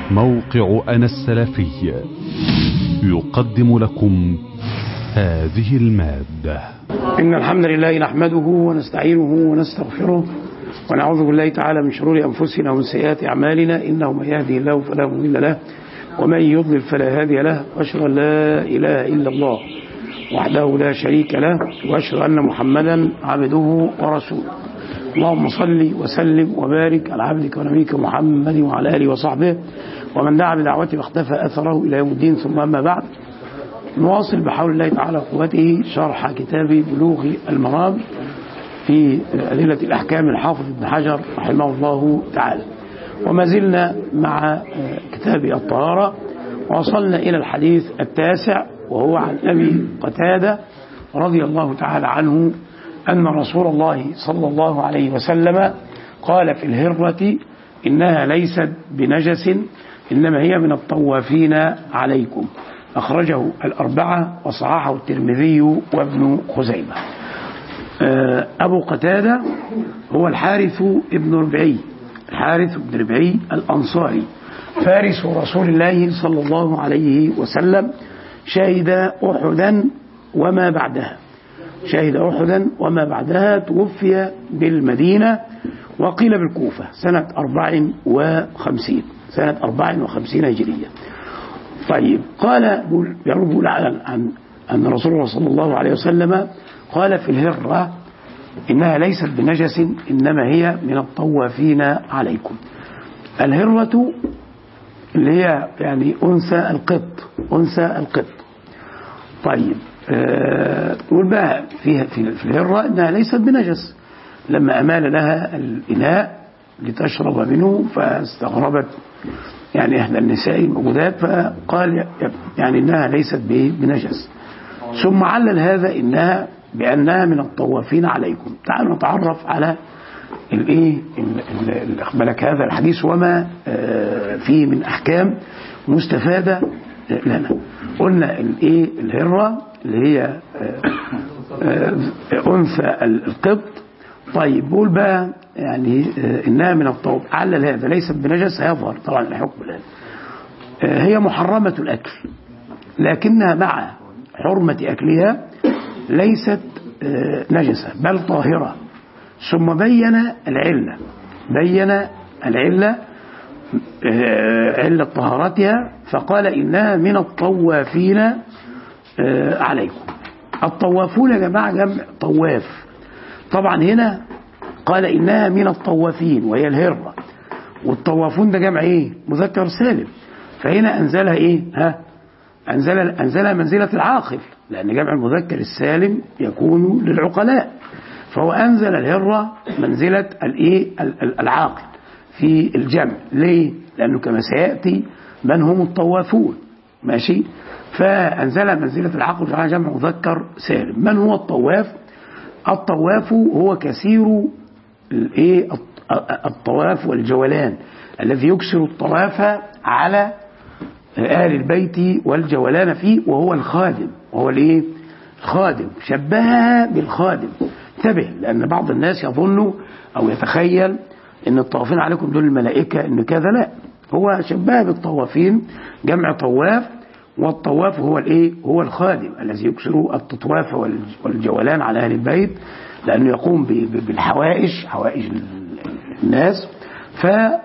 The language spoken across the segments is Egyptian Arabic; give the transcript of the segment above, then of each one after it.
موقع أنا السلفي يقدم لكم هذه المادة إن الحمد لله نحمده ونستعينه ونستغفره ونعوذ بالله تعالى من شرور أنفسنا ومن سيئات أعمالنا إنه من يهده الله فلا مضل له ومن يضلل فلا هادي له وأشهد أن لا إله إلا الله وحده لا شريك له وأشهد أن محمدا عبده ورسوله اللهم صل وسلم وبارك على عبدك ونبيك محمد وعلى آله وصحبه ومن دعا بدعوته واختفى أثره إلى يوم الدين ثم أما بعد نواصل بحول الله تعالى قوته شرح كتاب بلوغ المرام في أدلة الأحكام الحافظ ابن حجر رحمه الله تعالى وما زلنا مع كتاب الطهارة وصلنا إلى الحديث التاسع وهو عن أبي قتادة رضي الله تعالى عنه أن رسول الله صلى الله عليه وسلم قال في الهرة إنها ليست بنجس إنما هي من الطوافين عليكم أخرجه الأربعة وصححه الترمذي وابن خزيمة أبو قتادة هو الحارث ابن ربعي الحارث بن ربعي الأنصاري فارس رسول الله صلى الله عليه وسلم شهد أحدا وما بعدها شهد أحدا وما بعدها توفي بالمدينة وقيل بالكوفة سنة 54 سنة 54 هجرية طيب قال يروي عن أن رسول الله صلى الله عليه وسلم قال في الهرة إنها ليست بنجس إنما هي من الطوافين عليكم الهرة اللي هي يعني أنثى القط أنثى القط طيب نقول آه بقى فيها في, في الهرة إنها ليست بنجس لما أمال لها الإناء لتشرب منه فاستغربت يعني إحدى النساء الموجودات فقال يعني إنها ليست بنجس ثم علل هذا إنها بأنها من الطوافين عليكم تعالوا نتعرف على الايه بالك هذا الحديث وما فيه من احكام مستفاده لنا قلنا الايه الهره اللي هي انثى القبط طيب بقول بقى يعني انها من الطوب علل هذا ليست بنجس هيظهر طبعا الحكم الان هي محرمه الاكل لكنها مع حرمه اكلها ليست نجسه بل طاهره ثم بين العلة بين العلة علة طهارتها فقال إنها من الطوافين عليكم الطوافون يا جماعة جمع طواف طبعا هنا قال إنها من الطوافين وهي الهرة والطوافون ده جمع إيه مذكر سالم فهنا أنزلها إيه ها أنزل أنزلها منزلة العاقل لأن جمع المذكر السالم يكون للعقلاء فهو أنزل الهرة منزلة الإيه العاقل في الجمع ليه؟ لأنه كما سيأتي من هم الطوافون ماشي فأنزل منزلة العاقل جعلها جمع مذكر سالم من هو الطواف الطواف هو كثير الايه الطواف والجولان الذي يكسر الطواف على آل البيت والجولان فيه وهو الخادم وهو الايه الخادم شبهها بالخادم انتبه لأن بعض الناس يظن أو يتخيل أن الطوافين عليكم دول الملائكة أن كذا لا هو شبه بالطوافين جمع طواف والطواف هو الايه هو الخادم الذي يكسر التطواف والجولان على اهل البيت لانه يقوم بالحوائج حوائج الناس ف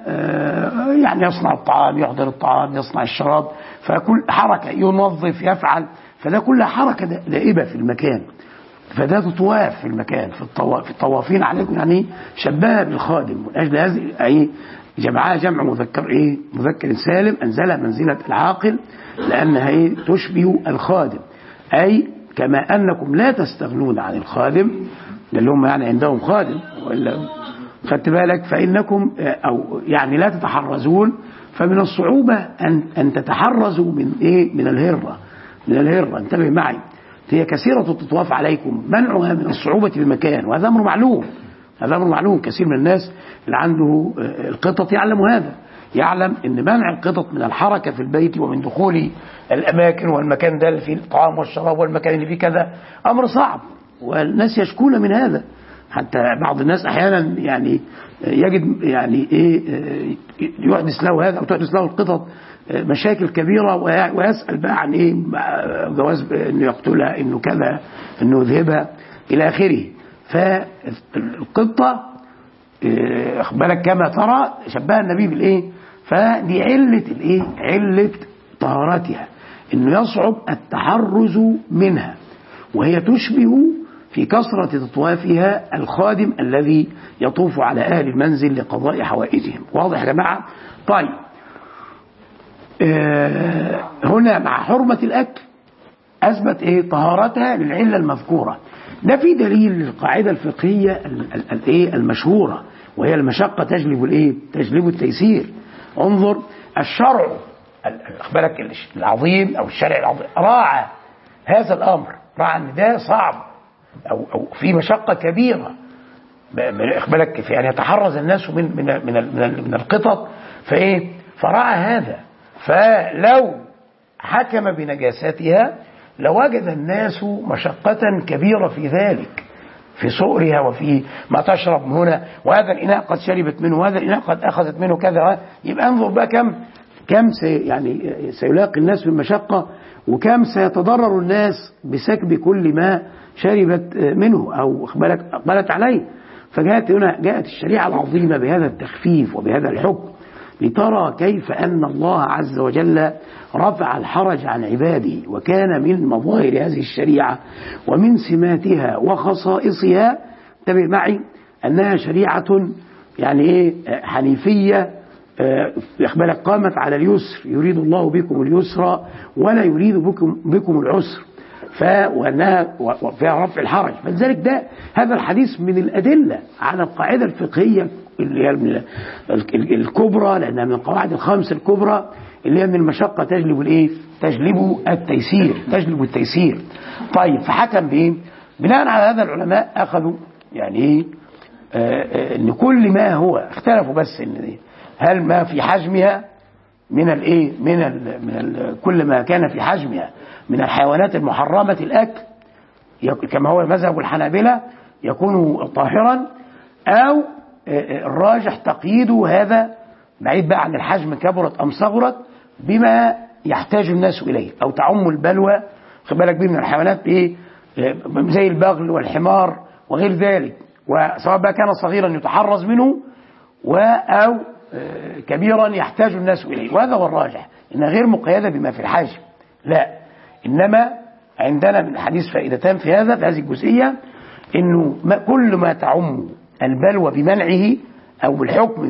يعني يصنع الطعام يحضر الطعام يصنع الشراب فكل حركه ينظف يفعل فده كلها حركه دائبه في المكان فده تطواف في المكان في الطواف في الطوافين عليكم يعني شبهها بالخادم من اجل هذه اي جمعها جمع مذكر ايه مذكر سالم انزلها منزله العاقل لانها ايه تشبه الخادم اي كما انكم لا تستغنون عن الخادم اللي هم يعني عندهم خادم والا خدت بالك فانكم او يعني لا تتحرزون فمن الصعوبه ان ان تتحرزوا من ايه من الهره من الهره انتبه معي هي كثيرة التطواف عليكم منعها من الصعوبة بمكان وهذا أمر معلوم هذا أمر معلوم كثير من الناس اللي عنده القطط يعلم هذا يعلم أن منع القطط من الحركة في البيت ومن دخول الأماكن والمكان ده اللي فيه الطعام والشراب والمكان اللي فيه كذا أمر صعب والناس يشكون من هذا حتى بعض الناس احيانا يعني يجد يعني ايه يحدث له هذا او تحدث له القطط مشاكل كبيره ويسال بقى عن ايه جواز انه يقتلها انه كذا انه يذهبها الى اخره فالقطه بالك كما ترى شبه النبي بالايه فدي عله الايه عله طهارتها انه يصعب التحرز منها وهي تشبه في كثرة تطوافها الخادم الذي يطوف على أهل المنزل لقضاء حوائجهم واضح يا جماعة طيب آه هنا مع حرمة الأكل أثبت إيه طهارتها للعلة المذكورة ده في دليل للقاعدة الفقهية الإيه المشهورة وهي المشقة تجلب الإيه تجلب التيسير انظر الشرع بالك العظيم أو الشرع العظيم راعى هذا الأمر راعى أن ده صعب أو أو في مشقة كبيرة بالك في أن يتحرز الناس من من من من القطط فإيه فراعى هذا فلو حكم بنجاستها لوجد الناس مشقة كبيرة في ذلك في صؤرها وفي ما تشرب من هنا وهذا الإناء قد شربت منه وهذا الإناء قد أخذت منه كذا يبقى انظر بقى كم كم سي يعني سيلاقي الناس بالمشقة وكم سيتضرر الناس بسكب كل ما شربت منه أو أقبلت, أقبلت عليه فجاءت هنا جاءت الشريعة العظيمة بهذا التخفيف وبهذا الحكم لترى كيف أن الله عز وجل رفع الحرج عن عباده وكان من مظاهر هذه الشريعة ومن سماتها وخصائصها انتبه معي أنها شريعة يعني إيه حنيفية بالك قامت على اليسر يريد الله بكم اليسر ولا يريد بكم, بكم العسر ف وانها وفيها رفع الحرج فلذلك ده هذا الحديث من الادله على القاعده الفقهيه اللي هي من الكبرى لانها من القواعد الخمس الكبرى اللي هي من المشقه تجلب الايه؟ تجلب التيسير تجلب التيسير طيب فحكم بايه؟ بناء على هذا العلماء اخذوا يعني ايه؟ ان كل ما هو اختلفوا بس ان إيه؟ هل ما في حجمها من الايه من ال من ال كل ما كان في حجمها من الحيوانات المحرمه الاكل كما هو مذهب الحنابله يكون طاهرا او الراجح تقييد هذا بعيد بقى عن الحجم كبرت ام صغرت بما يحتاج الناس اليه او تعم البلوى خد بالك بيه من الحيوانات ايه زي البغل والحمار وغير ذلك وسواء بقى كان صغيرا يتحرز منه او كبيرا يحتاج الناس اليه وهذا هو الراجح انها غير مقيده بما في الحجم لا انما عندنا من الحديث فائدتان في هذا في هذه الجزئيه انه ما كل ما تعم البلوى بمنعه او بالحكم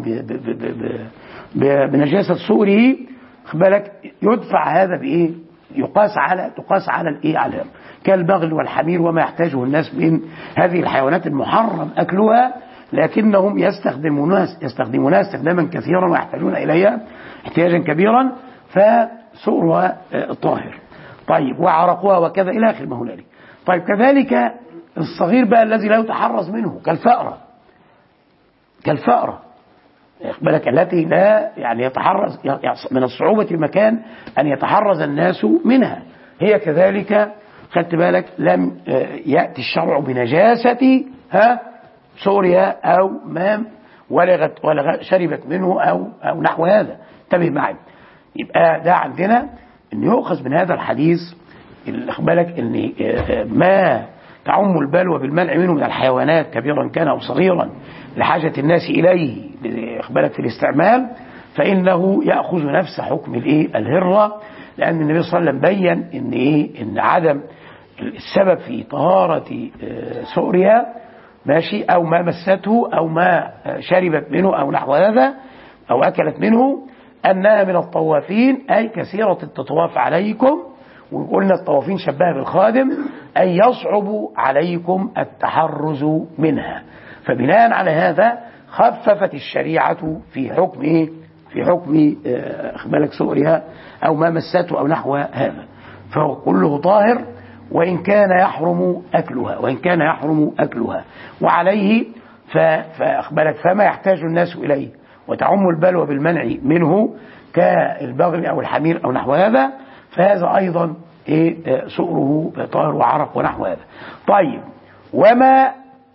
بنجاسه صوره بالك يدفع هذا بايه؟ يقاس على تقاس على الايه؟ على كالبغل والحمير وما يحتاجه الناس من هذه الحيوانات المحرم اكلها لكنهم يستخدمونها يستخدمونها استخداما كثيرا ويحتاجون اليها احتياجا كبيرا فسؤرها طاهر. طيب وعرقها وكذا الى اخر ما هنالك. طيب كذلك الصغير بقى الذي لا يتحرز منه كالفأرة كالفأرة بالك التي لا يعني يتحرز من الصعوبة المكان أن يتحرز الناس منها هي كذلك خدت بالك لم يأتي الشرع بنجاسة ها سوريا أو ما ولغت ولغ شربت منه أو أو نحو هذا انتبه معي يبقى ده عندنا أن يؤخذ من هذا الحديث بالك أن ما تعم البلوى بالمنع منه من الحيوانات كبيرا كان أو صغيرا لحاجة الناس إليه بالك في الاستعمال فإنه يأخذ نفس حكم الإيه الهرة لأن النبي صلى الله عليه وسلم بين إن إيه إن عدم السبب في طهارة سؤرها ماشي أو ما مسته أو ما شربت منه أو نحو هذا أو أكلت منه أنها من الطوافين أي كثيرة التطواف عليكم وقلنا الطوافين شبهها بالخادم أن يصعب عليكم التحرز منها فبناء على هذا خففت الشريعة في حكم إيه؟ في حكم بالك سؤرها أو ما مسته أو نحو هذا فهو كله طاهر وإن كان يحرم أكلها وإن كان يحرم أكلها وعليه فأخبرك فما يحتاج الناس إليه وتعم البلوى بالمنع منه كالبغل أو الحمير أو نحو هذا فهذا أيضا إيه سؤره طاهر وعرق ونحو هذا طيب وما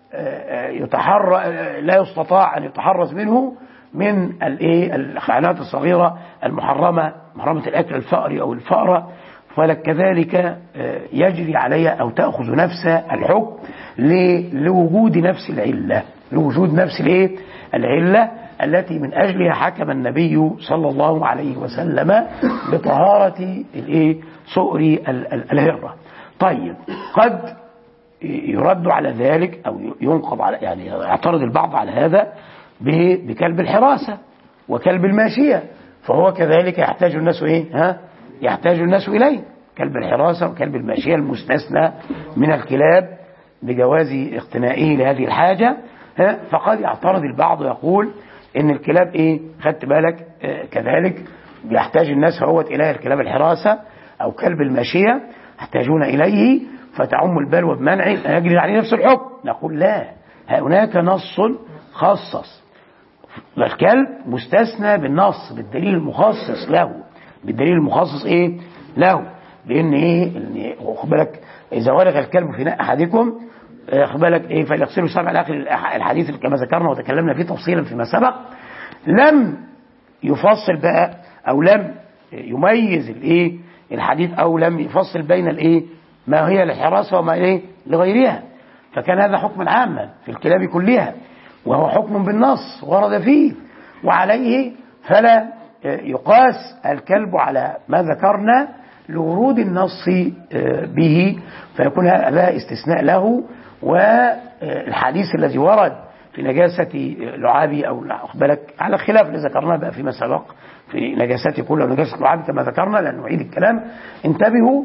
يتحرى لا يستطاع أن يتحرز منه من الايه الحيوانات الصغيرة المحرمة محرمة الأكل الفأري أو الفأرة فلك كذلك يجري عليها أو تأخذ نفس الحكم لوجود نفس العلة لوجود نفس الايه العلة التي من أجلها حكم النبي صلى الله عليه وسلم بطهارة الايه سؤر الهرة طيب قد يرد على ذلك أو ينقض على يعني يعترض البعض على هذا بكلب الحراسة وكلب الماشية فهو كذلك يحتاج الناس إيه ها يحتاج الناس إليه كلب الحراسة وكلب الماشية المستثنى من الكلاب بجواز اقتنائه لهذه الحاجة ها فقد يعترض البعض ويقول ان الكلاب ايه خدت بالك آه كذلك يحتاج الناس هوت الى الكلاب الحراسة او كلب الماشية يحتاجون اليه فتعم البلوى بمنع يجري عليه نفس الحكم نقول لا هناك نص خصص الكلب مستثنى بالنص بالدليل المخصص له بالدليل المخصص ايه له بان ايه خد بالك اذا ولغ الكلب في ناء احدكم خد بالك ايه فليغسلوا سبع الاخر الحديث كما ذكرنا وتكلمنا فيه تفصيلا فيما سبق لم يفصل بقى او لم يميز الايه الحديث او لم يفصل بين الايه ما هي للحراسه وما ايه لغيرها فكان هذا حكم عاما في الكلاب كلها وهو حكم بالنص ورد فيه وعليه فلا يقاس الكلب على ما ذكرنا لورود النص به فيكون هذا استثناء له والحديث الذي ورد في نجاسة لعابي أو بالك على خلاف اللي ذكرناه بقى فيما سبق في نجاسة كل ونجاسة لعابي كما ذكرنا لأن نعيد الكلام انتبهوا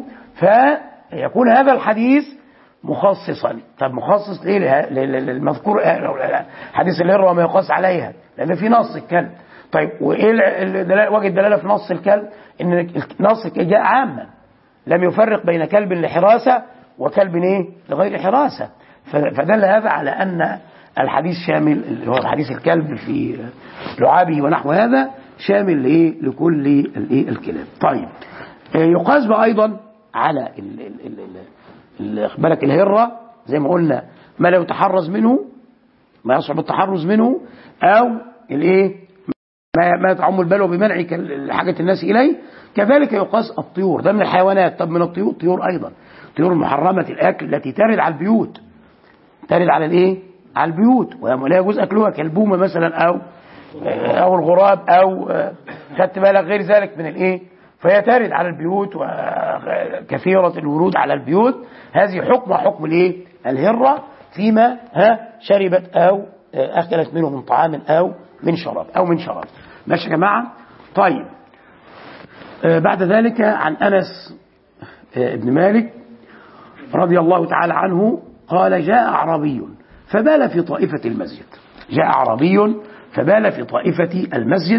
فيكون هذا الحديث مخصصا طب مخصص ليه للمذكور حديث الهرة وما يقاس عليها لأن في نص الكلب طيب وإيه وجه الدلالة في نص الكلب إن نص جاء عاما لم يفرق بين كلب لحراسة وكلب ايه لغير حراسة فدل هذا على أن الحديث شامل اللي هو حديث الكلب في لعابه ونحو هذا شامل لايه لكل الايه الكلاب طيب يقاس بقى ايضا على ال ال ال بالك الهرة زي ما قلنا ما لا يتحرز منه ما يصعب التحرز منه او الايه ما ما تعم البلوى بمنع حاجة الناس إليه كذلك يقاس الطيور ده من الحيوانات طب من الطيور طيور أيضا طيور محرمة الأكل التي ترد على البيوت ترد على الإيه على البيوت ولا يجوز أكلها كالبومة مثلا أو أو الغراب أو خدت بالك غير ذلك من الإيه فهي ترد على البيوت وكثيرة الورود على البيوت هذه حكم حكم الإيه الهرة فيما ها شربت أو أكلت منه من طعام أو من شراب أو من شراب ماشي يا جماعة طيب آه بعد ذلك عن أنس آه بن مالك رضي الله تعالى عنه قال جاء أعرابي فبال في طائفة المسجد جاء أعرابي فبال في طائفة المسجد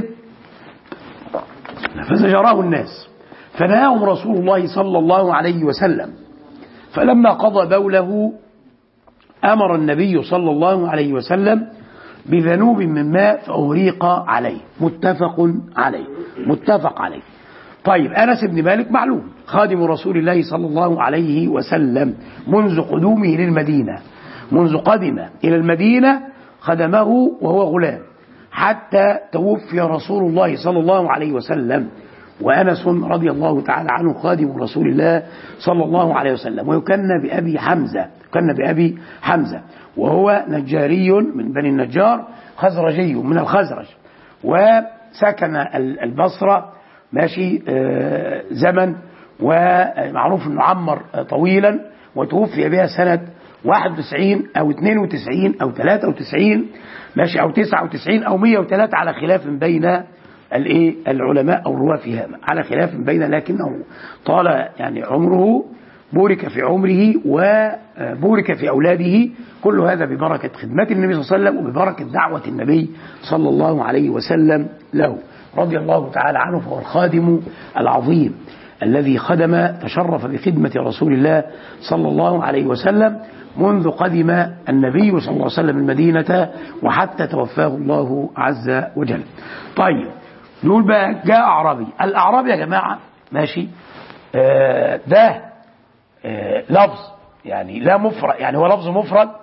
فزجراه الناس فنهاهم رسول الله صلى الله عليه وسلم فلما قضى بوله أمر النبي صلى الله عليه وسلم بذنوب من ماء فأهريق عليه متفق عليه متفق عليه طيب أنس بن مالك معلوم خادم رسول الله صلى الله عليه وسلم منذ قدومه للمدينة منذ قدم إلى المدينة خدمه وهو غلام حتى توفي رسول الله صلى الله عليه وسلم وأنس رضي الله تعالى عنه خادم رسول الله صلى الله عليه وسلم ويكنى بأبي حمزة يكنى بأبي حمزة وهو نجاري من بني النجار خزرجي من الخزرج وسكن البصرة ماشي زمن ومعروف انه عمر طويلا وتوفي بها سنة 91 او 92 او 93 ماشي او 99 او 103 على خلاف بين الايه العلماء او الرواه في هذا على خلاف بين لكنه طال يعني عمره بورك في عمره وبورك في أولاده كل هذا ببركة خدمة النبي صلى الله عليه وسلم وببركة دعوة النبي صلى الله عليه وسلم له رضي الله تعالى عنه فهو الخادم العظيم الذي خدم تشرف بخدمة رسول الله صلى الله عليه وسلم منذ قدم النبي صلى الله عليه وسلم المدينة وحتى توفاه الله عز وجل طيب نقول بقى جاء أعرابي الأعرابي يا جماعة ماشي آه ده آه لفظ يعني لا مفرد يعني هو لفظ مفرد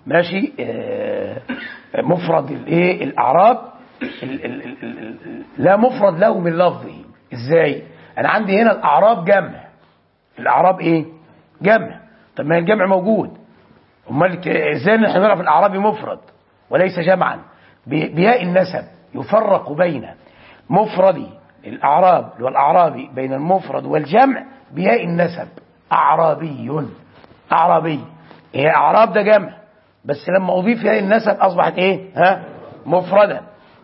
ماشي آه، مفرد الايه الاعراب ال- ال- ال- ال- ال- لا مفرد له من لفظه ازاي انا عندي هنا الاعراب جمع الاعراب ايه جمع طب ما الجمع موجود امال ك- ازاي احنا نعرف الاعرابي مفرد وليس جمعا ب- بياء النسب يفرق بين مفرد الاعراب والاعرابي بين المفرد والجمع بياء النسب اعرابي اعرابي هي اعراب ده جمع بس لما اضيف ياء النسب اصبحت ايه ها مفردا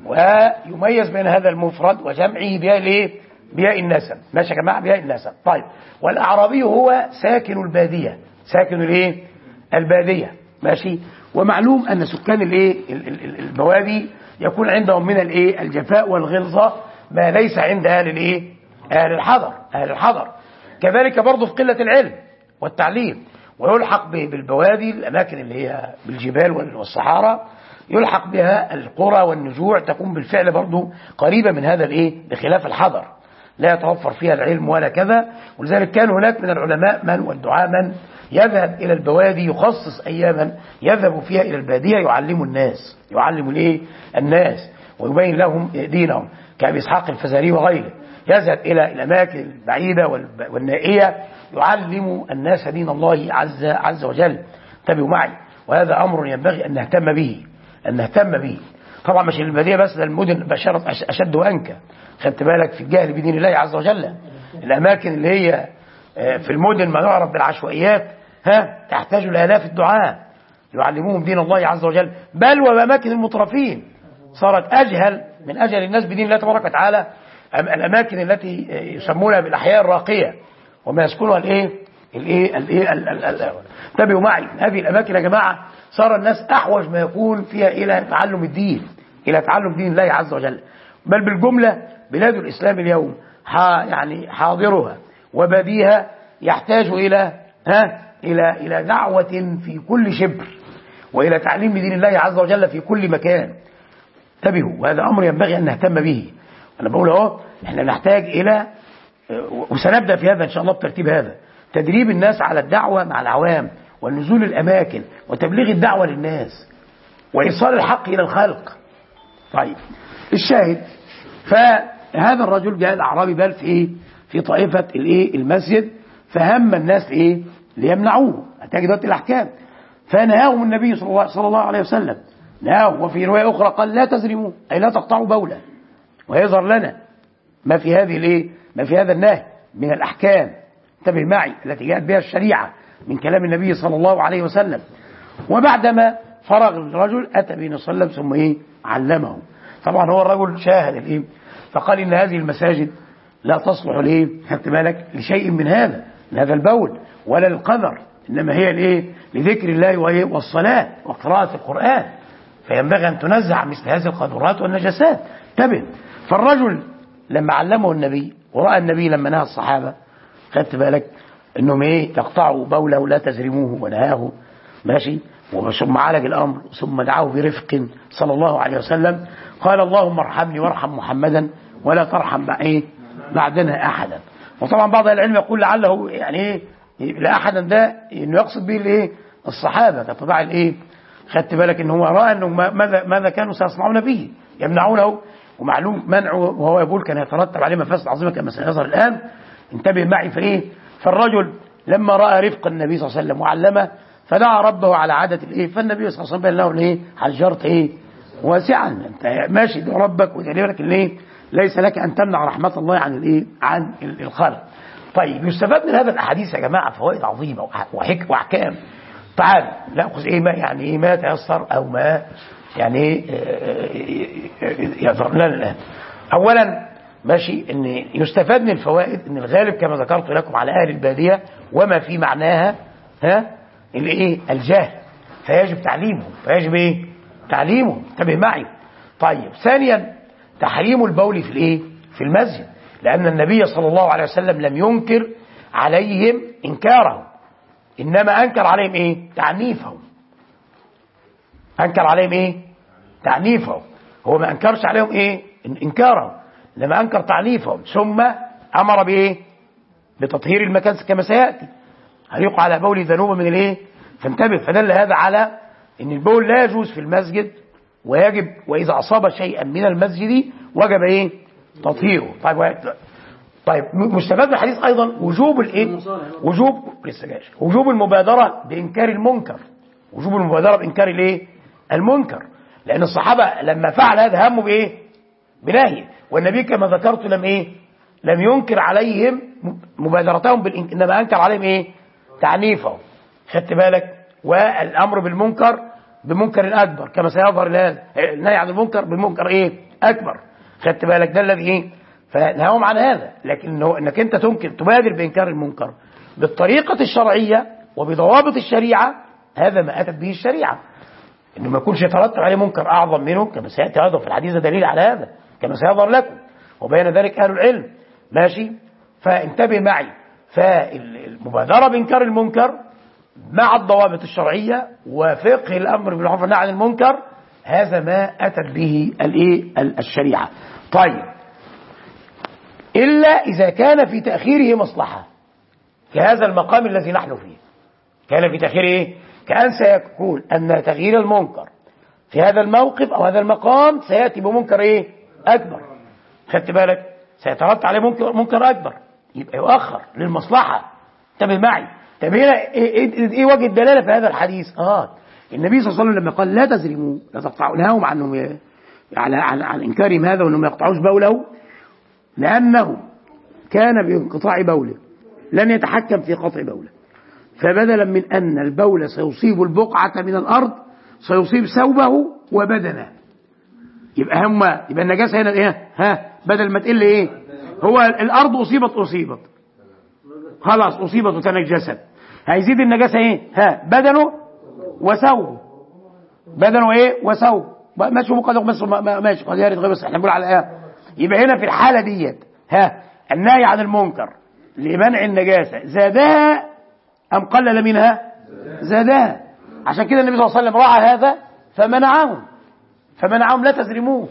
ويميز بين هذا المفرد وجمعه بياء الايه بياء النسب ماشي يا جماعه بياء النسب طيب والاعرابي هو ساكن الباديه ساكن الايه الباديه ماشي ومعلوم ان سكان الايه ال- ال- ال- البوادي يكون عندهم من الايه الجفاء والغلظه ما ليس عند اهل الايه اهل الحضر اهل الحضر كذلك برضه في قله العلم والتعليم ويلحق ب- بالبوادي الاماكن اللي هي بالجبال وال- والصحارى يلحق بها القرى والنجوع تكون بالفعل برضه قريبه من هذا الايه بخلاف الحضر لا يتوفر فيها العلم ولا كذا ولذلك كان هناك من العلماء من والدعاء من يذهب إلى البوادي يخصص أياما يذهب فيها إلى البادية يعلم الناس يعلم الإيه الناس ويبين لهم دينهم كأبي إسحاق الفزاري وغيره يذهب إلى الأماكن البعيدة والب- والنائية يعلم الناس دين الله عز عز وجل انتبهوا معي وهذا أمر ينبغي أن نهتم به أن نهتم به طبعا مش البادية بس ده المدن بشرة أش- أشد وأنكى خدت بالك في الجهل بدين الله عز وجل الأماكن اللي هي آه، في المدن ما يعرف بالعشوائيات ها تحتاج لآلاف الدعاء يعلموهم دين الله عز وجل بل وأماكن المترفين صارت أجهل من أجهل الناس بدين الله تبارك وتعالى أم- الأماكن التي آه، يسمونها بالأحياء الراقية وما يسكنها الإيه الايه الايه ال- ال- ال- انتبهوا معي هذه الاماكن يا جماعه صار الناس احوج ما يكون فيها الى تعلم الدين الى تعلم دين الله عز وجل بل بالجمله بلاد الاسلام اليوم ح- يعني حاضرها وباديها يحتاج الى ها الى الى دعوه في كل شبر والى تعليم دين الله عز وجل في كل مكان انتبهوا وهذا امر ينبغي ان نهتم به انا بقول اهو احنا نحتاج الى وسنبدا في هذا ان شاء الله بترتيب هذا تدريب الناس على الدعوه مع العوام والنزول الاماكن وتبليغ الدعوه للناس وايصال الحق الى الخلق طيب الشاهد فهذا الرجل جاء الاعرابي بل في ايه في طائفه الايه المسجد فهم الناس ايه ليمنعوه هتجد دلوقتي الاحكام فنهاهم النبي صلى الله, صلى الله عليه وسلم نهاهم وفي روايه اخرى قال لا تزرموا اي لا تقطعوا بولا ويظهر لنا ما في هذه الايه ما في هذا النهي من الاحكام انتبه معي التي جاءت بها الشريعه من كلام النبي صلى الله عليه وسلم وبعدما فرغ الرجل اتى النبي صلى الله عليه وسلم ثم ايه علمه طبعا هو الرجل شاهد الايه فقال ان هذه المساجد لا تصلح لايه خدت بالك لشيء من هذا من هذا البول ولا للقذر انما هي لايه لذكر الله وإيه؟ والصلاه وقراءه القران فينبغي ان تنزع مثل هذه القذورات والنجاسات انتبه فالرجل لما علمه النبي وراى النبي لما نهى الصحابه خدت بالك انهم ايه تقطعوا بوله لا تزرموه ونهاه ماشي ثم عالج الامر ثم دعاه برفق صلى الله عليه وسلم قال اللهم ارحمني وارحم محمدا ولا ترحم بع- ايه بعدنا احدا وطبعا بعض أهل العلم يقول لعله يعني ايه لا احدا ده انه يقصد به الايه الصحابه كطباع الايه خدت بالك ان هو راى انه ما- ماذا ماذا كانوا سيصنعون به يمنعونه ومعلوم منعه وهو يقول كان يترتب عليه مفاسد عظيمه كما سيظهر الان انتبه معي في ايه فالرجل لما راى رفق النبي صلى الله عليه وسلم وعلمه فدعا ربه على عاده الايه فالنبي صلى الله عليه وسلم بين له الايه حجرت ايه واسعا انت ماشي ادعو ربك ودليل لك الايه ليس لك ان تمنع رحمه الله عن الايه عن ال- الخلق طيب يستفاد من هذا الاحاديث يا جماعه فوائد عظيمه وح- وحك واحكام تعال ناخذ ايه ما يعني ايه ما تيسر او ما يعني ايه يظهر لنا الان اولا ماشي ان يستفاد من الفوائد ان الغالب كما ذكرت لكم على اهل الباديه وما في معناها ها الايه الجهل فيجب تعليمهم فيجب ايه تعليمهم انتبه معي طيب ثانيا تحريم البول في الايه في المسجد لان النبي صلى الله عليه وسلم لم ينكر عليهم انكارهم انما انكر عليهم ايه تعنيفهم انكر عليهم ايه تعنيفهم هو ما انكرش عليهم ايه إن- انكارهم لما انكر تعنيفهم ثم امر بايه بتطهير المكان كما سياتي هل يقع على بول ذنوب من الايه فانتبه فدل هذا على ان البول لا يجوز في المسجد ويجب واذا اصاب شيئا من المسجد وجب ايه تطهيره طيب و... طيب م- مستفاد من الحديث ايضا وجوب الايه وجوب لسه جاي وجوب المبادره بانكار المنكر وجوب المبادره بانكار الايه المنكر لان الصحابه لما فعل هذا هموا بايه بنهي والنبي كما ذكرت لم ايه لم ينكر عليهم مبادرتهم بالإنك... انما انكر عليهم ايه تعنيفهم خدت بالك والامر بالمنكر بمنكر اكبر كما سيظهر هذا النهي عن المنكر بمنكر ايه اكبر خدت بالك ده الذي ايه فنهاهم عن هذا لكن هو انك انت تنكر تبادر بانكار المنكر بالطريقه الشرعيه وبضوابط الشريعه هذا ما اتت به الشريعه انه ما يكونش يترتب عليه منكر اعظم منه كما سياتي ايضا في الحديث دليل على هذا كما سيظهر لكم وبين ذلك اهل العلم ماشي فانتبه معي فالمبادره بانكار المنكر مع الضوابط الشرعيه وفقه الامر بالمعروف والنهي عن المنكر هذا ما اتت به الايه الشريعه طيب الا اذا كان في تاخيره مصلحه كهذا المقام الذي نحن فيه كان في تاخيره ايه كان سيكون ان تغيير المنكر في هذا الموقف او هذا المقام سياتي بمنكر ايه اكبر خدت بالك سيترتب عليه منكر منكر اكبر يبقى يؤخر للمصلحه انتبه معي طب هنا ايه, إيه, إيه وجه الدلاله في هذا الحديث اه النبي صلى الله عليه وسلم لما قال لا تزرموا لا تقطعوا نهاهم عنهم ي- على عن, عن انكارهم هذا وانهم ما يقطعوش بوله لانه كان بانقطاع بوله لن يتحكم في قطع بوله فبدلا من ان البول سيصيب البقعه من الارض سيصيب ثوبه وبدنه يبقى هم يبقى النجاسه هنا ايه ها بدل ما تقل ايه هو الارض اصيبت اصيبت خلاص اصيبت وتنجست هيزيد النجاسه ايه ها بدنه وثوبه بدنه ايه وثوبه ماشي ممكن بس ما- ما- ماشي قد يرد غير بس احنا بنقول على ايه يبقى هنا في الحاله ديت ها النهي عن المنكر لمنع النجاسه زادها ام قلل منها زادها عشان كده النبي صلى الله عليه وسلم راعى هذا فمنعهم فمنعهم لا تزرموه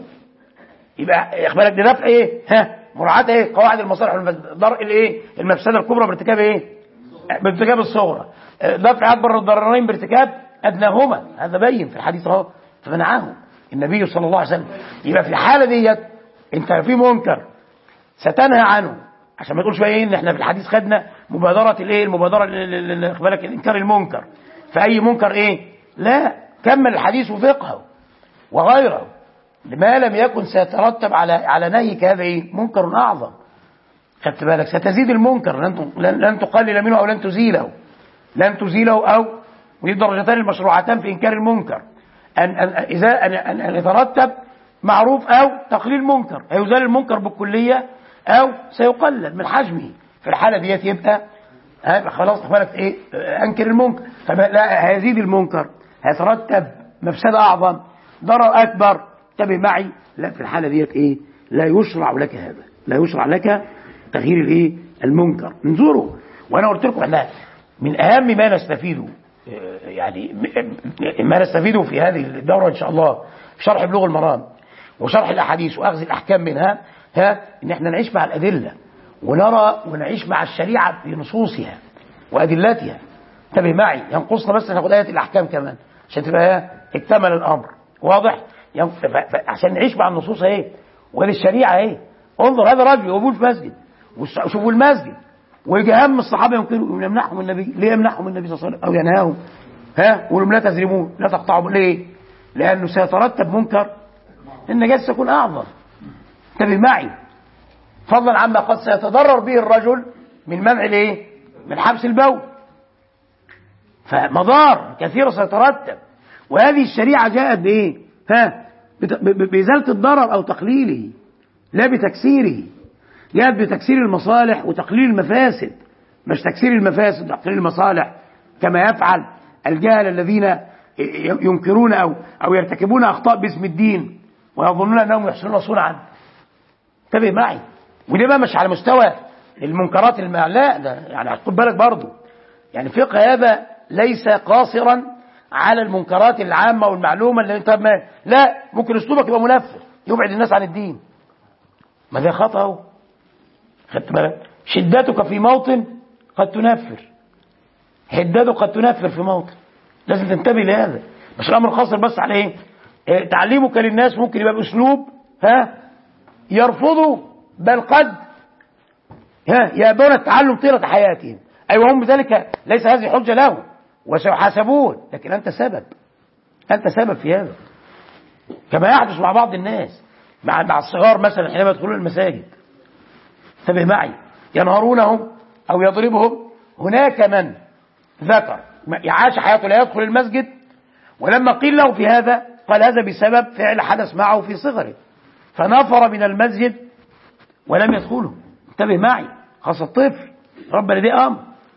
يبقى اخبارك ده دفع ايه ها مراعاه ايه قواعد المصالح والمفسد- درء الايه المفسده الكبرى بارتكاب ايه بارتكاب الصغرى آه، دفع اكبر الضررين بارتكاب ادناهما هذا بين في الحديث اهو فمنعهم النبي صلى الله عليه وسلم يبقى في الحاله ديت انت في منكر ستنهى عنه عشان ما تقولش بقى ايه ان احنا في الحديث خدنا مبادره الايه المبادره ل- ل- ل- خد بالك الانكار المنكر فاي منكر ايه لا كمل الحديث وفقهه وغيره ما لم يكن سيترتب على على نهيك هذا ايه منكر اعظم خدت بالك ستزيد المنكر لن ت- لن لن تقلل منه او لن تزيله لن تزيله او ودي الدرجتان المشروعتان في انكار المنكر ان ان اذا ان, أن, أن يترتب معروف او تقليل منكر هيزال المنكر بالكليه او سيقلل من حجمه في الحاله ديت يبقى هيبقى خلاص خد بالك ايه آه، انكر المنكر طب لا هيزيد المنكر هيترتب مفسده اعظم ضرر اكبر انتبه معي لا في الحاله ديت ايه لا يشرع لك هذا لا يشرع لك تغيير الايه المنكر انظروا وانا قلت لكم احنا من اهم ما نستفيده آه، يعني م- ما نستفيده في هذه الدوره ان شاء الله في شرح بلوغ المرام وشرح الاحاديث واخذ الاحكام منها ها ان احنا نعيش مع الادله ونرى ونعيش مع الشريعه في نصوصها وادلتها انتبه معي ينقصنا بس ناخد ايات الاحكام كمان عشان تبقى إيه؟ اكتمل الامر واضح ين- ف- ف- عشان نعيش مع النصوص اهي وادي الشريعه اهي انظر هذا رجل يقول في مسجد والص- شوفوا المسجد ويجي هم الصحابه يمكن يمنعهم النبي ليه يمنعهم النبي صلى الله عليه وسلم او ينهاهم ها يقول لهم لا تزرموه لا تقطعوا ليه لانه سيترتب منكر النجاسه تكون اعظم انتبه معي فضلا عما قد سيتضرر به الرجل من منع الايه من حبس البول فمضار كثيرة سيترتب وهذه الشريعة جاءت بإيه؟ ها؟ بت- ب- ب- بإزالة الضرر أو تقليله لا بتكسيره جاءت بتكسير المصالح وتقليل المفاسد مش تكسير المفاسد وتقليل المصالح كما يفعل الجهل الذين ي- ينكرون أو أو يرتكبون أخطاء باسم الدين ويظنون أنهم يحسنون صنعا انتبه معي وده بقى مش على مستوى المنكرات الم... لا ده يعني خد بالك برضه يعني فقه هذا ليس قاصرا على المنكرات العامه والمعلومه اللي انت ما لا ممكن اسلوبك يبقى منفر يبعد الناس عن الدين ما ده خطا اهو خدت بالك شدتك في موطن قد تنفر حدتك قد تنفر في موطن لازم تنتبه لهذا مش الامر قاصر بس على ايه إيه، تعليمك للناس ممكن يبقى باسلوب ها يرفضوا بل قد ها يأبون التعلم طيلة حياتهم أيوة هم بذلك ليس هذه حجة لهم وسيحاسبون لكن أنت سبب أنت سبب في هذا كما يحدث مع بعض الناس مع مع الصغار مثلا حينما يدخلون المساجد انتبه معي ينهرونهم أو يضربهم هناك من ذكر عاش حياته لا يدخل المسجد ولما قيل له في هذا قال هذا بسبب فعل حدث معه في صغره فنفر من المسجد ولم يدخله انتبه معي خاصة الطفل ربنا دي أمر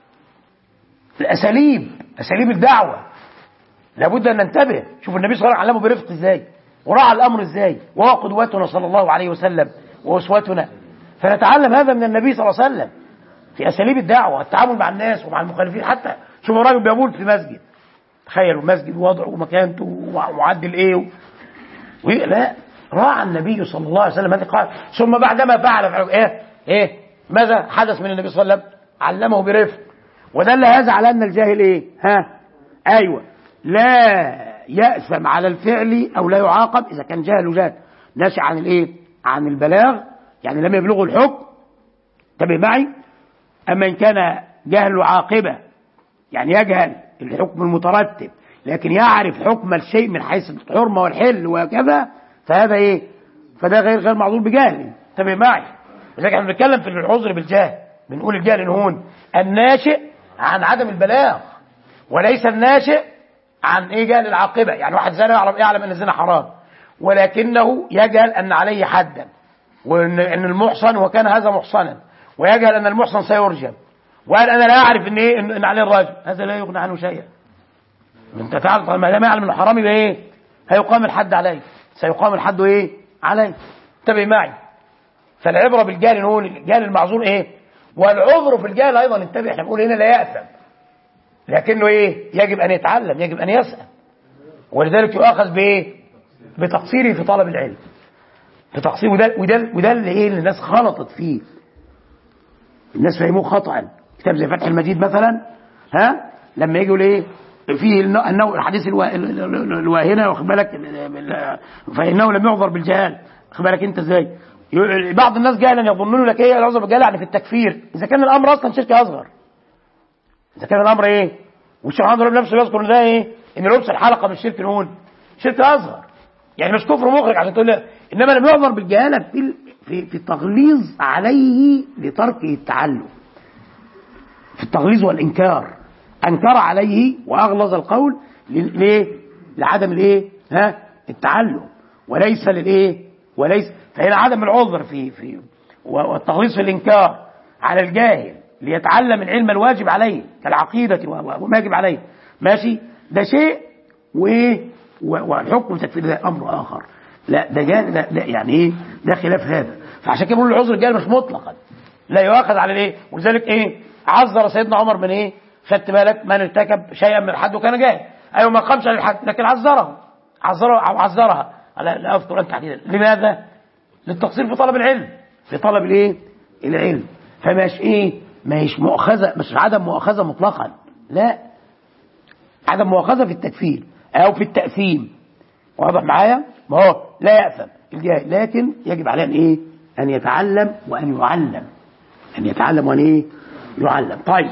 الأساليب أساليب الدعوة لابد أن ننتبه شوف النبي صلى الله عليه وسلم علمه برفق إزاي وراعى الأمر إزاي وهو قدوتنا صلى الله عليه وسلم وأسوتنا فنتعلم هذا من النبي صلى الله عليه وسلم في أساليب الدعوة التعامل مع الناس ومع المخالفين حتى شوف الراجل بيقول في مسجد تخيلوا مسجد وضعه ومكانته ومعدل ايه و... و... لا راعى النبي صلى الله عليه وسلم هذه قال ثم بعدما فعل فعل ايه ايه ماذا حدث من النبي صلى الله عليه وسلم علمه برفق ودل هذا على ان الجاهل ايه ها ايوه لا يأثم على الفعل او لا يعاقب اذا كان جاهل جاهل ناشئ عن الايه عن البلاغ يعني لم يبلغه الحكم انتبه معي اما ان كان جهل عاقبه يعني يجهل الحكم المترتب لكن يعرف حكم الشيء من حيث الحرمه والحل وكذا فهذا ايه فده غير غير معذور بجهل انتبه معي لذلك احنا بنتكلم في العذر بالجهل بنقول الجهل هون الناشئ عن عدم البلاغ وليس الناشئ عن ايه جهل العاقبه يعني واحد زنا يعلم يعلم ان الزنا حرام ولكنه يجهل ان عليه حدا وان ان المحصن وكان هذا محصنا ويجهل ان المحصن سيرجم وقال انا لا اعرف ان ايه ان عليه الرجم هذا لا يغني عنه شيئا انت تعرف ما لم يعلم انه حرام يبقى ايه هيقام الحد عليه سيقام الحد ايه عليه انتبه معي فالعبره بالجهل نقول الجهل المعذور ايه والعذر في الجهل ايضا انتبه احنا بنقول هنا لا ياثم لكنه ايه يجب ان يتعلم يجب ان يسال ولذلك يؤاخذ بايه بتقصيره في طلب العلم بتقصير وده وده وده اللي ايه اللي الناس خلطت فيه الناس فهموه خطأ كتاب زي فتح المجيد مثلا ها لما يجوا ايه فيه النوع الحديث الواهنه واخد بالك فانه لم يعذر بالجهال واخد بالك انت ازاي بعض الناس جهلا يظنون لك ايه العذر بالجهال يعني في التكفير اذا كان الامر اصلا شرك اصغر اذا كان الامر ايه والشيخ محمد ربي نفسه يذكر ان ده ايه ان لبس الحلقه مش شرك نقول شرك اصغر يعني مش كفر مخرج عشان تقول انما لم يعذر بالجهاله في في في التغليظ عليه لتركه التعلم في التغليظ والانكار انكر عليه واغلظ القول ليه لعدم الايه ها التعلم وليس للايه وليس فهنا عدم العذر في في والتغليظ في الانكار على الجاهل ليتعلم العلم الواجب عليه كالعقيده وما يجب عليه ماشي ده شيء وايه والحكم تكفير ده امر اخر لا ده جاء لا, لا يعني ايه ده خلاف هذا فعشان كده بنقول العذر الجاهل مش مطلقا لا يؤاخذ على الايه ولذلك ايه عذر سيدنا عمر من ايه خدت بالك من ارتكب شيئا من الحد وكان جاهل ايوه ما قامش على الحد لكن عذره عذره او عذرها لا, لا اذكر انت تحديدا لماذا للتقصير في طلب العلم في طلب الايه العلم فمش ايه مش مؤاخذه مش عدم مؤاخذه مطلقا لا عدم مؤاخذه في التكفير او في التاثيم واضح معايا ما هو لا ياثم الجاهل لكن يجب عليه ان ايه ان يتعلم وان يعلم ان يتعلم وان ايه يعلم طيب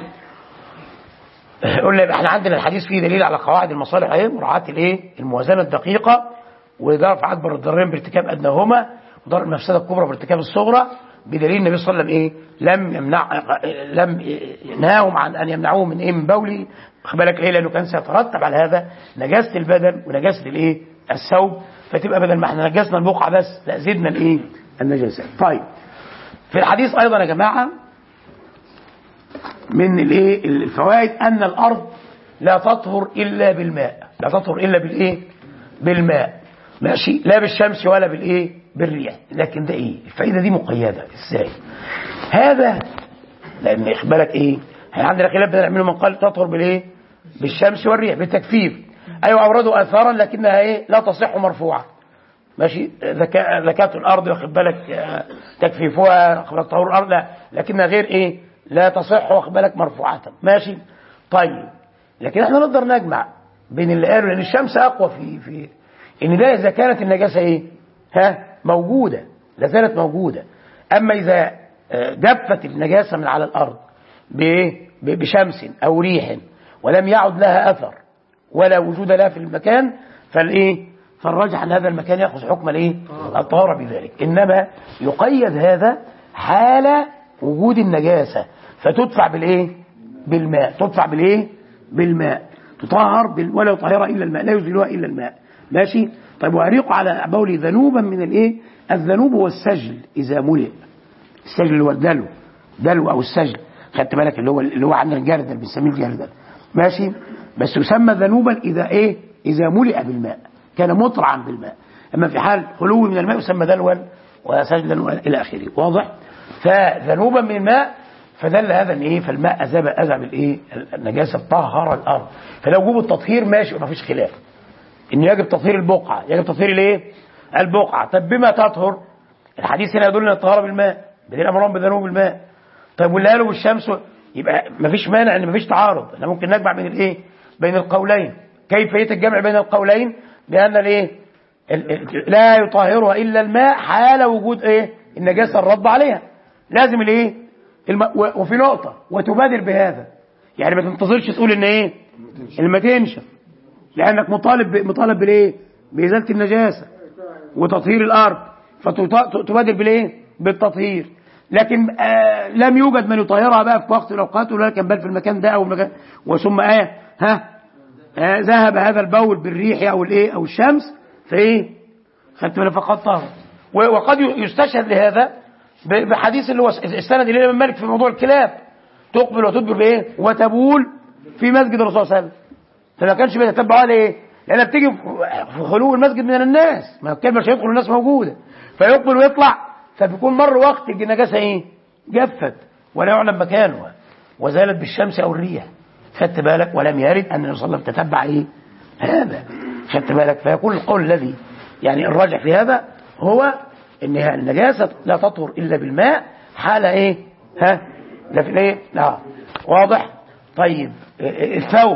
قلنا احنا عندنا الحديث فيه دليل على قواعد المصالح ايه مراعاه الايه الموازنه الدقيقه ودفع اكبر الضررين بارتكاب ادناهما وضرر المفسده الكبرى بارتكاب الصغرى بدليل النبي صلى الله عليه وسلم ايه لم يمنع لم ينهاهم عن ان يمنعوه من ايه من بولي خد بالك ايه لانه كان سيترتب على هذا نجاسه البدن ونجاسه الايه الثوب فتبقى بدل ما احنا نجسنا البقعه بس لا زدنا الايه النجاسات طيب في الحديث ايضا يا جماعه من الايه الفوائد ان الارض لا تطهر الا بالماء لا تطهر الا بالايه بالماء ماشي لا بالشمس ولا بالايه بالريح لكن ده ايه الفائده دي مقيده ازاي هذا لان بالك ايه احنا عندنا خلاف بين العلماء من قال تطهر بالايه بالشمس والريح بالتكفير ايوه اوردوا اثارا لكنها ايه لا تصح مرفوعه ماشي ذكاء ذكاة الارض واخد بالك تكفيفها واخد بالك طهور الارض لا لكنها غير ايه لا تصح واخد بالك مرفوعه ماشي طيب لكن احنا نقدر نجمع بين اللي قالوا لان الشمس اقوى في في ان ده اذا كانت النجاسه ايه ها موجوده لا زالت موجوده اما اذا آه، جفت النجاسه من على الارض بايه ب- بشمس او ريح ولم يعد لها اثر ولا وجود لها في المكان فالايه فالراجح ان هذا المكان ياخذ حكم الايه الطهاره بذلك انما يقيد هذا حال وجود النجاسه فتدفع بالايه بالماء تدفع بالايه بالماء تطهر بال... ولا يطهرها الا الماء لا يزيلها الا الماء ماشي طيب واريق على بولي ذنوبا من الايه الذنوب هو السجل اذا ملئ السجل اللي هو الدلو دلو او السجل خدت بالك اللي هو اللي هو عندنا الجردل بنسميه الجردل ماشي بس يسمى ذنوبا اذا ايه اذا ملئ بالماء كان مطرعا بالماء اما في حال خلو من الماء يسمى دلوا وسجلا الى اخره واضح فذنوبا من الماء فدل هذا ان ايه فالماء اذهب اذهب الايه النجاسه طهر الارض فلو وجوب التطهير ماشي وما فيش خلاف ان يجب تطهير البقعه يجب تطهير الايه البقعه طب بما تطهر الحديث هنا يدل ان الطهاره بالماء بدين امرهم بذنوب الماء طيب واللي قالوا بالشمس يبقى ما فيش مانع ان ما فيش تعارض احنا ممكن نجمع بين الايه بين القولين كيفيه الجمع بين القولين بان الايه ال- ال- لا يطهرها الا الماء حال وجود ايه النجاسه الرد عليها لازم الايه الم... و- وفي نقطه وتبادر بهذا يعني ما تنتظرش تقول ان ايه ان ما تنشف لانك مطالب ب... مطالب بالايه بازاله النجاسه وتطهير الارض فتبادر بالايه بالتطهير لكن آه لم يوجد من يطهرها بقى في وقت من الاوقات ولا كان بل في المكان ده او المكان وثم ايه ها آه ذهب هذا البول بالريح او الايه او الشمس فايه خدت بالك فقد طهر و- وقد يستشهد لهذا ب- بحديث اللي هو استند اليه الامام مالك في موضوع الكلاب تقبل وتدبر بايه وتبول في مسجد الرسول صلى الله عليه وسلم فما كانش بيتتبعوا ليه لانها بتيجي في- في خلو المسجد من الناس ما الكلب مش هيدخل الناس موجوده فيقبل ويطلع فبيكون مر وقت النجاسه ايه جفت ولا يعلم مكانها وزالت بالشمس او الريح خدت بالك ولم يرد ان النبي صلى الله عليه وسلم تتبع ايه هذا خدت بالك فيكون القول الذي يعني الراجح في هذا هو ان النجاسه لا تطهر الا بالماء حال ايه ها لا في الايه لا واضح طيب الثوب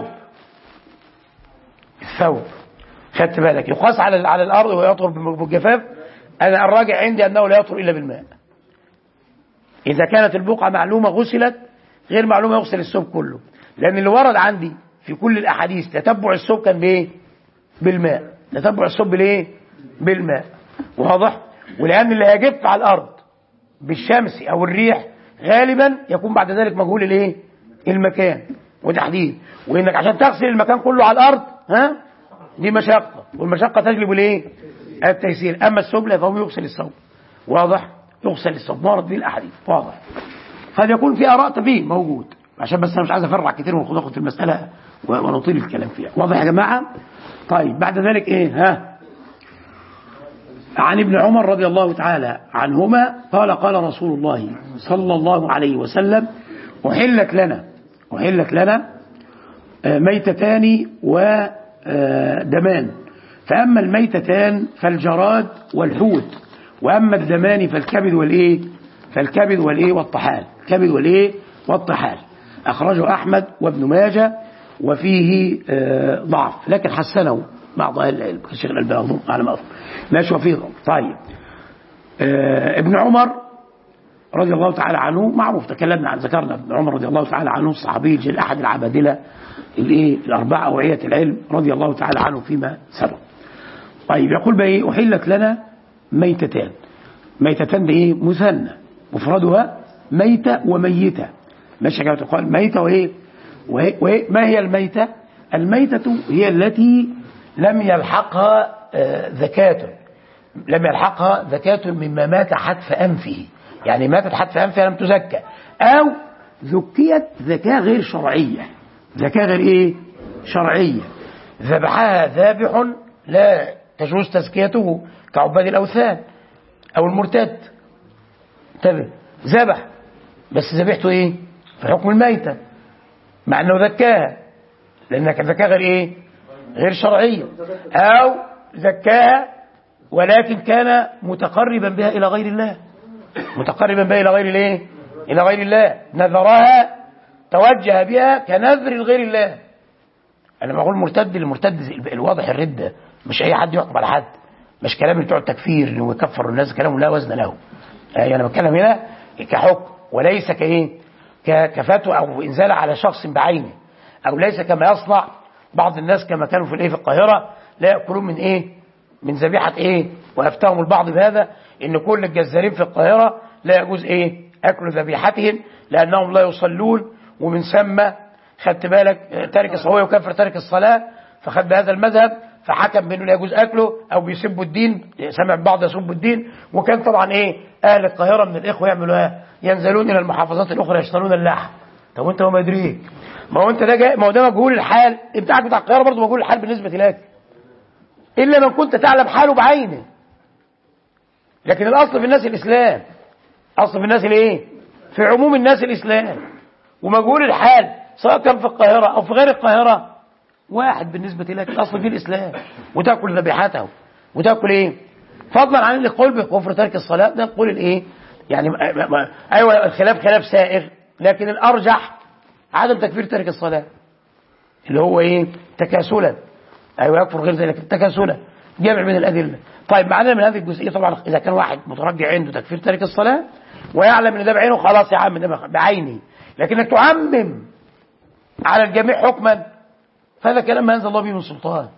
الثوب خدت بالك يقاس على على الارض ويطهر بالجفاف انا الراجع عندي انه لا يطهر الا بالماء اذا كانت البقعه معلومه غسلت غير معلومه يغسل الثوب كله لان اللي ورد عندي في كل الاحاديث تتبع الثوب كان بايه بالماء تتبع الثوب بالايه بالماء واضح ولان اللي هيجف على الارض بالشمس او الريح غالبا يكون بعد ذلك مجهول الايه المكان وتحديد وانك عشان تغسل المكان كله على الارض ها دي مشقه والمشقه تجلب الايه التيسير اما السبله فهو يغسل الثوب واضح يغسل الثوب ورد به الاحاديث واضح قد يكون في اراء تبين موجود عشان بس انا مش عايز افرع كتير وناخد في المساله و- ونطيل الكلام فيها واضح يا جماعه طيب بعد ذلك ايه ها عن ابن عمر رضي الله تعالى عنهما قال قال رسول الله صلى الله عليه وسلم أحلت لنا أحلت لنا آه، ميتتان ودمان فأما الميتتان فالجراد والحوت وأما الدمان فالكبد والإيه فالكبد والإيه والطحال الكبد والإيه والطحال أخرجه أحمد وابن ماجه وفيه آه، ضعف لكن حسنه بعض أهل العلم الشيخ الألباني أظن على ما أظن ماشي وفيه ضعف طيب آه، ابن عمر رضي الله تعالى عنه معروف تكلمنا عن ذكرنا ابن عمر رضي الله تعالى عنه الصحابي الجليل احد العبادله الايه الاربعه اوعيه العلم رضي الله تعالى عنه فيما سبق. طيب يقول بقى ايه احلت لنا ميتتان. ميتتان بايه؟ مثنى مفردها ميته وميته. ماشي كما تقال ميته وايه؟ وهي وهي ما هي الميته؟ الميته هي التي لم يلحقها آه، زكاه لم يلحقها زكاة مما مات حتف أنفه يعني ماتت حتف أنفها لم تزكى أو زكيت زكاة غير شرعية زكاة غير إيه شرعية ذبحها ذابح لا تجوز تزكيته كعباد الأوثان أو المرتد انتبه ذبح بس ذبحته إيه في حكم الميتة مع أنه زكاها لأنك زكاة غير إيه غير شرعية أو زكاها ولكن كان متقربا بها إلى غير الله متقربا بها إلى غير الله إلى غير الله نذرها توجه بها كنذر لغير الله انا بقول مرتد المرتد الواضح الرده مش اي حد يحكم على حد مش كلام بتوع التكفير ويكفر الناس كلام لا وزن له أي انا بتكلم هنا كحكم وليس كايه ك- كفتوى او انزال على شخص بعينه او ليس كما يصنع بعض الناس كما كانوا في الايه في القاهره لا ياكلون من ايه من ذبيحه ايه وافتهم البعض بهذا ان كل الجزارين في القاهره لا يجوز ايه اكل ذبيحتهم لانهم لا يصلون ومن ثم خدت بالك آه، تارك الصلاه يكفر تارك الصلاه فخد بهذا المذهب فحكم بانه لا يجوز اكله او بيسبوا الدين سمع بعض يسبوا الدين وكان طبعا ايه اهل القاهره من الاخوه يعملوا ايه ينزلون الى المحافظات الاخرى يشترون اللحم طب وانت ما يدريك ما هو انت ده جاي ما هو ده مجهول الحال بتاعك بتاع القاهره برضه مجهول الحال بالنسبه لك الا من كنت تعلم حاله بعينه لكن الاصل في الناس الاسلام اصل في الناس الايه في عموم الناس الاسلام ومجهول الحال سواء كان في القاهره او في غير القاهره واحد بالنسبه لك الاصل فيه الاسلام وتاكل ذبيحته وتاكل ايه فضلا عن القول بكفر ترك الصلاه ده القول الايه يعني ما ما ما ايوه الخلاف خلاف سائر لكن الارجح عدم تكفير ترك الصلاه اللي هو ايه تكاسلا ايوه يكفر غير ذلك تكاسلا جمع من الادله طيب معنى من هذه الجزئيه طبعا اذا كان واحد مترجع عنده تكفير تارك الصلاه ويعلم ان ده بعينه خلاص يا عم ده بعيني لكنك تعمم على الجميع حكما فهذا كلام ما انزل الله به من سلطان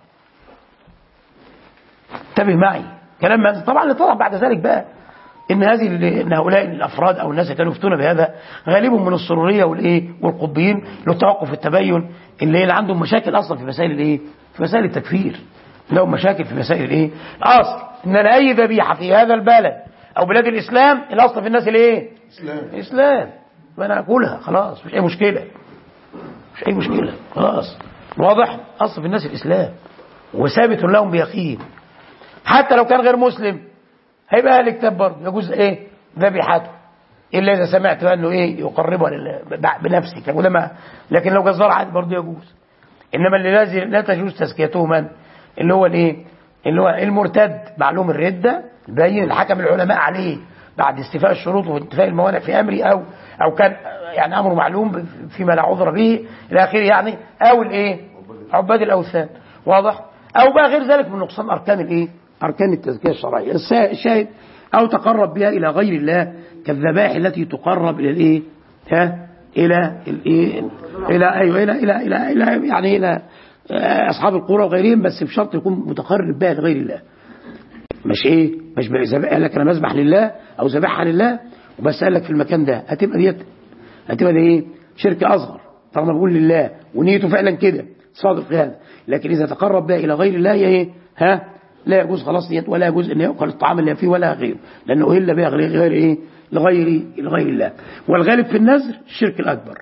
انتبه معي كلام ما انزل طبعا اللي طلع بعد ذلك بقى ان هذه ان هؤلاء الافراد او الناس اللي كانوا يفتون بهذا غالبهم من السروريه والايه والقطبيين اللي التوقف التبين اللي, اللي عندهم مشاكل اصلا في مسائل الايه في مسائل التكفير لهم مشاكل في مسائل الايه الاصل ان انا اي ذبيحه في هذا البلد او بلاد الاسلام الاصل في الناس الايه اسلام الاسلام وانا اكلها خلاص مش اي مشكله مش اي مشكله خلاص واضح اصل في الناس الاسلام وثابت لهم بيقين حتى لو كان غير مسلم هيبقى اهل الكتاب برضه يجوز ايه ذبيحته الا اذا سمعت انه ايه يقربها لله ب- بنفسك وده ما لكن لو جزار عادي برضه يجوز انما اللي لازم لا تجوز تزكيته من اللي هو الايه اللي هو المرتد معلوم الرده بين الحكم العلماء عليه بعد استيفاء الشروط وانتفاء الموانع في امره او او كان يعني امره معلوم فيما لا عذر به الى اخره يعني او الايه عباد الاوثان واضح او بقى غير ذلك من نقصان اركان الايه اركان التزكيه الشرعيه السا- الشاهد او تقرب بها الى غير الله كالذبائح التي تقرب الى الايه ها الى الايه الى ايوه الى الى الى, إلى يعني الى آه، اصحاب القرى وغيرهم بس بشرط يكون متقرب بها لغير الله مش ايه مش بذبح قال لك انا بذبح لله او ذبحها لله وبس قال لك في المكان ده هتبقى ديت هتبقى دي ايه شرك اصغر طالما بقول لله ونيته فعلا كده صادق في هذا لكن اذا تقرب بها الى غير الله هي ايه ها لا يجوز خلاص ديت ولا يجوز ان ياكل الطعام اللي فيه ولا غيره لانه الا بها غير غير ايه لغير لغير الله والغالب في النذر الشرك الاكبر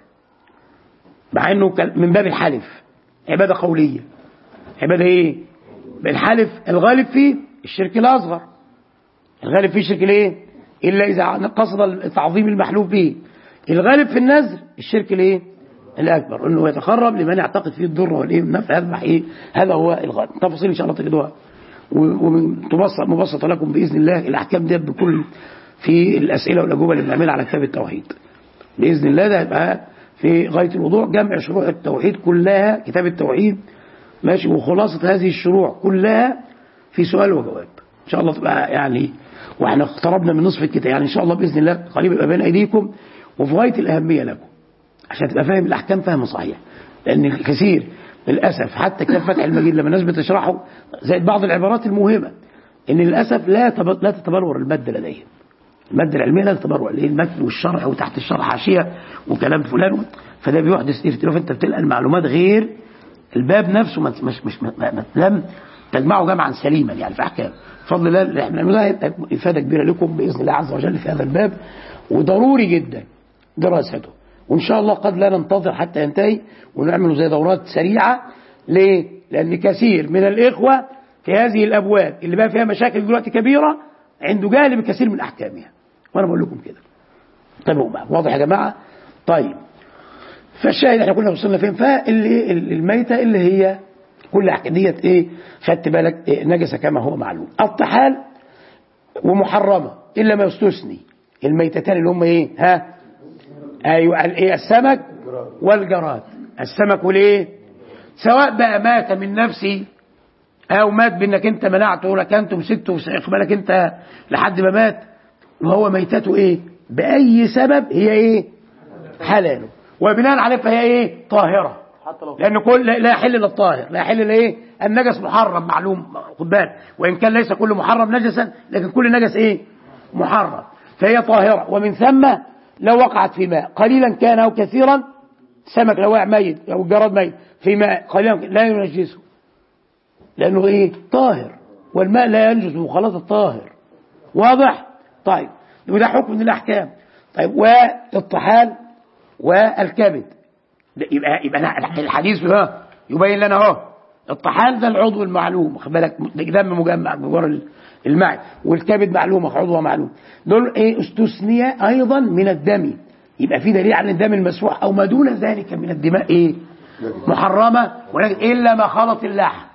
مع انه كان من باب الحلف عباده قوليه عباده ايه الحلف الغالب فيه الشرك الاصغر الغالب فيه الشرك الايه الا اذا قصد تعظيم المحلوف به الغالب في النذر الشرك الايه الاكبر انه يتقرب لمن يعتقد فيه الضر والايه والنفع يذبح ايه هذا هو الغالب تفاصيل ان شاء الله تجدوها ومبسط مبسط لكم باذن الله الاحكام دي بكل في الاسئله والاجوبه اللي بنعملها على كتاب التوحيد باذن الله ده هيبقى في غايه الوضوح جمع شروع التوحيد كلها كتاب التوحيد ماشي وخلاصه هذه الشروع كلها في سؤال وجواب ان شاء الله تبقى يعني واحنا اقتربنا من نصف الكتاب يعني ان شاء الله باذن الله قريب يبقى بين ايديكم وفي غايه الاهميه لكم عشان تبقى فاهم الاحكام فهم صحيح لان الكثير للاسف حتى كتاب فتح المجيد لما الناس بتشرحه زائد بعض العبارات الموهمه ان للاسف لا تب- لا تتبلور الماده لديهم الماده العلميه لا تتبلور ليه المتن والشرح وتحت الشرح حاشيه وكلام فلان فده بيحدث اختلاف انت بتلقى المعلومات غير الباب نفسه مش مش مش ما ما لم تجمعه جمعا سليما يعني في احكام بفضل الله اللي احنا بنعمله ده هيبقى افاده كبيره لكم باذن الله عز وجل في هذا الباب وضروري جدا دراسته وان شاء الله قد لا ننتظر حتى ينتهي ونعمل زي دورات سريعه ليه؟ لان كثير من الاخوه في هذه الابواب اللي بقى فيها مشاكل دلوقتي كبيره عنده جهل بكثير من احكامها وانا بقول لكم كده انتبهوا بقى واضح يا جماعه طيب فالشاهد احنا كنا وصلنا فين فاللي الميته اللي هي كل حاجه ديت ايه خدت بالك إيه نجسه كما هو معلوم الطحال ومحرمه الا ما يستثني الميتتان اللي هم ايه ها ايوه الايه السمك والجراد السمك والايه سواء بقى مات من نفسه او مات بانك انت منعته ركنته مسكته بالك انت لحد ما مات وهو ميتته ايه باي سبب هي ايه حلاله وبناء عليه فهي ايه طاهره لان كل لا يحل للطاهر لا يحل لايه النجس محرم معلوم خد بالك وان كان ليس كل محرم نجسا لكن كل نجس ايه محرم فهي طاهره ومن ثم لو وقعت في ماء قليلا كان او كثيرا سمك لو وقع ميت او جراد ميت في ماء قليلا لا ينجسه لانه ايه طاهر والماء لا ينجس بمخالطه الطاهر واضح طيب وده حكم من الاحكام طيب والطحال والكبد يبقى يبقى الحديث ده يبين لنا اهو الطحال ده العضو المعلوم خد بالك دم مجمع جوار المعي والكبد معلوم عضو معلوم دول ايه استثني ايضا من الدم يبقى في دليل على الدم المسفوح او ما دون ذلك من الدماء ايه محرمه ولكن الا ما خلط اللحم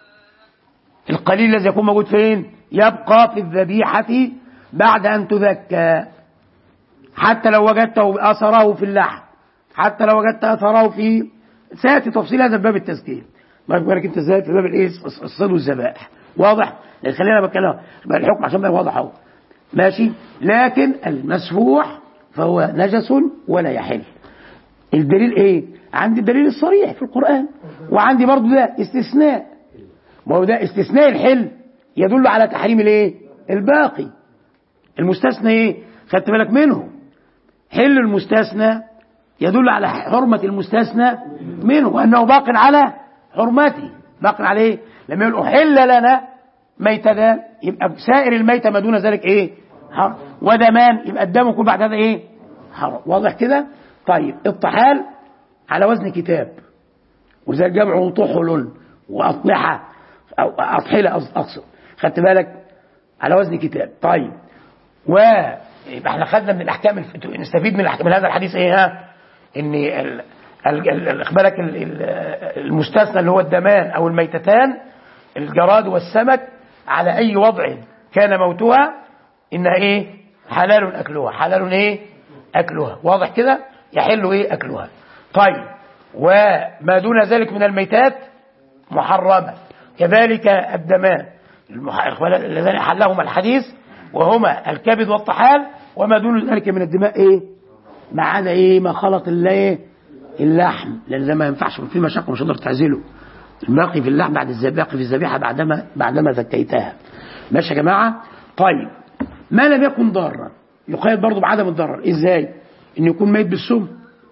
القليل الذي يكون موجود فين يبقى في الذبيحه بعد ان تذكى حتى لو وجدته اثره في اللحم حتى لو وجدت اثره في سياتي تفصيل هذا باب التزكيه ما بالك انت ازاي في باب الايه الصيد والذبائح واضح خلينا بتكلم بقى الحكم عشان بقى واضح اهو ماشي لكن المسفوح فهو نجس ولا يحل الدليل ايه عندي الدليل الصريح في القران وعندي برضو ده استثناء ما هو ده استثناء الحل يدل على تحريم الايه الباقي المستثنى ايه خدت بالك منه حل المستثنى يدل على حرمة المستثنى منه وأنه باق على حرمته باق على ايه لما يقول أحل لنا ميتة يبقى سائر الميتة ما دون ذلك ايه حرم ودمان يبقى الدم يكون بعد هذا ايه حرم واضح كده طيب الطحال على وزن كتاب وذلك جمعه طحل وأطلحة أو أطحلة أقصد خدت بالك على وزن كتاب طيب و يبقى احنا خدنا من الاحكام الف... نستفيد من الاحكام من هذا الحديث ايه ها ان ال... ال... بالك المستثنى اللي هو الدمان او الميتتان الجراد والسمك على اي وضع كان موتها انها ايه حلال اكلها حلال ايه اكلها واضح كده يحل ايه اكلها طيب وما دون ذلك من الميتات محرمه كذلك الدمان الذين حلهما الحديث وهما الكبد والطحال وما دون ذلك من الدماء ايه ما عدا ايه ما خلط الايه اللحم لان ده ما ينفعش في مشقه مش هتقدر تعزله الباقي في اللحم بعد الذبيحه في الذبيحه بعدما بعدما ذكيتها ماشي يا جماعه طيب ما لم يكن ضارا يقيد برضه بعدم الضرر ازاي ان يكون ميت بالسم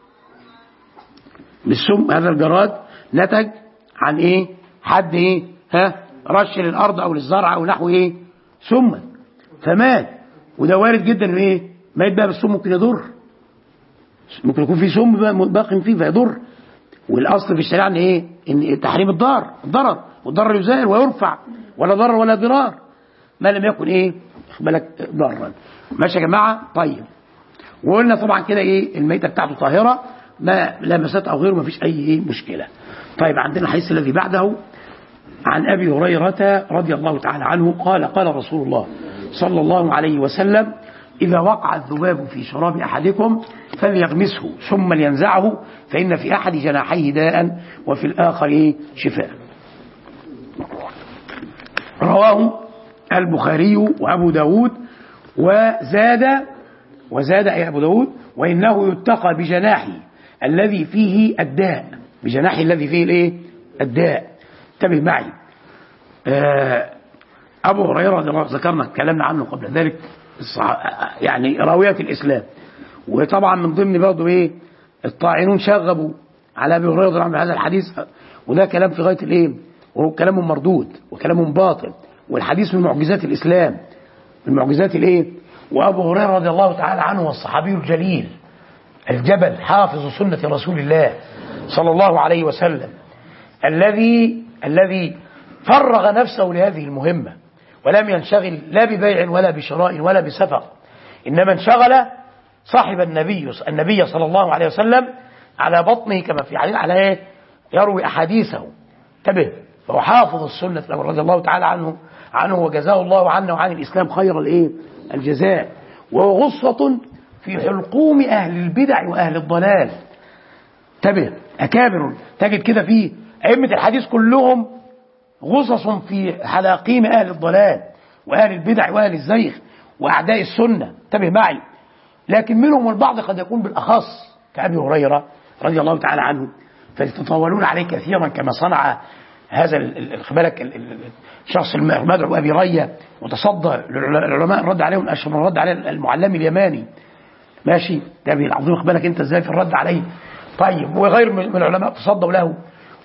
بالسم هذا الجراد نتج عن ايه حد ايه ها رش للارض او للزرع او نحو ايه سما فمات وده وارد جدا ان ايه ميت بقى بالسم ممكن يضر ممكن يكون في سم باق فيه فيضر والاصل في الشريعه ان ايه ان تحريم الضار الضرر والضرر يزال ويرفع ولا ضرر ولا ضرار ما لم يكن ايه بالك ضرا ماشي يا جماعه طيب وقلنا طبعا كده ايه الميته بتاعته طاهره ما لمست او غيره ما فيش اي إيه مشكله طيب عندنا الحديث الذي بعده عن ابي هريره رضي الله تعالى عنه قال قال رسول الله صلى الله عليه وسلم إذا وقع الذباب في شراب أحدكم فليغمسه ثم لينزعه فإن في أحد جناحيه داء وفي الآخر شفاء رواه البخاري وأبو داود وزاد وزاد أي أبو داود وإنه يتقى بجناحه الذي فيه الداء بجناحه الذي فيه الايه الداء انتبه معي آه أبو هريرة ذكرنا تكلمنا عنه قبل ذلك يعني راوية الإسلام وطبعا من ضمن برضه إيه الطاعنون شغبوا على أبي هريرة عن هذا الحديث وده كلام في غاية الإيه وهو كلام مردود وكلام باطل والحديث من معجزات الإسلام من معجزات الإيه وأبو هريرة رضي الله تعالى عنه والصحابي الجليل الجبل حافظ سنة رسول الله صلى الله عليه وسلم الذي الذي فرغ نفسه لهذه المهمة ولم ينشغل لا ببيع ولا بشراء ولا بسفر إنما انشغل صاحب النبي النبي صلى الله عليه وسلم على بطنه كما في حديث على ايه يروي أحاديثه انتبه فهو حافظ السنة رضي الله تعالى عنه عنه وجزاه الله عنا وعن الإسلام خير الايه الجزاء وهو غصة في حلقوم أهل البدع وأهل الضلال انتبه أكابر تجد كده فيه أئمة الحديث كلهم غصص في حلاقيم أهل الضلال وأهل البدع وأهل الزيغ وأعداء السنة انتبه معي لكن منهم البعض قد يكون بالأخص كأبي هريرة رضي الله تعالى عنه فيتطاولون عليه كثيرا كما صنع هذا بالك الشخص المدعو أبي رية وتصدى للعلماء الرد عليهم أشهر الرد عليه المعلم اليماني ماشي ده العظيم بالك أنت إزاي في الرد عليه طيب وغير من العلماء تصدوا له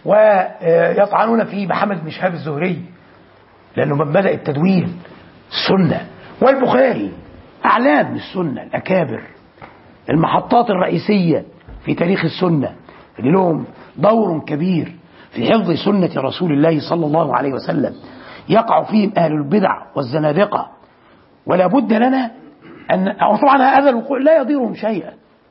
ويطعنون في محمد بن شهاب الزهري لأنه من بدأ التدوين السنة والبخاري أعلام السنة الأكابر المحطات الرئيسية في تاريخ السنة اللي لهم دور كبير في حفظ سنة رسول الله صلى الله عليه وسلم يقع فيهم أهل البدع والزنادقة ولا بد لنا أن طبعا هذا الوقوع لا يضيرهم شيئا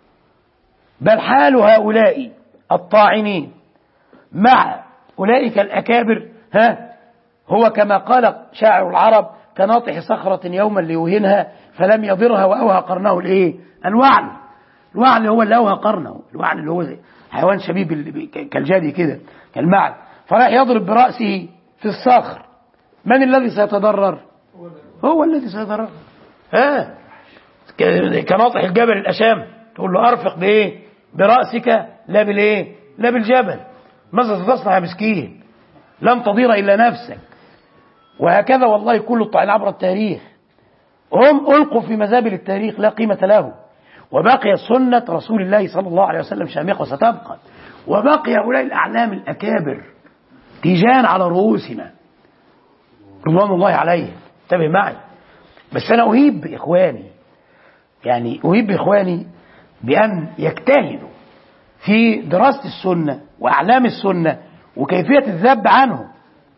بل حال هؤلاء الطاعنين مع أولئك الأكابر ها هو كما قال شاعر العرب كناطح صخرة يوما ليوهنها فلم يضرها وأوهى قرنه الإيه؟ الوعل الوعل هو اللي أوهى قرنه الوعل اللي هو حيوان شبيب كالجدي كده كالمعل فراح يضرب برأسه في الصخر من الذي سيتضرر هو الذي سيتضرر ها كناطح الجبل الأشام تقول له أرفق بإيه برأسك لا بالإيه لا بالجبل ماذا تصنع يا مسكين لن تضير إلا نفسك وهكذا والله كل الطعن عبر التاريخ هم ألقوا في مزابل التاريخ لا قيمة له وبقي سنة رسول الله صلى الله عليه وسلم شامخة وستبقى وبقي هؤلاء الأعلام الأكابر تيجان على رؤوسنا رضوان الله عليهم انتبه معي بس أنا أهيب بإخواني يعني أهيب بإخواني بأن يجتهدوا في دراسة السنة وأعلام السنة وكيفية الذب عنهم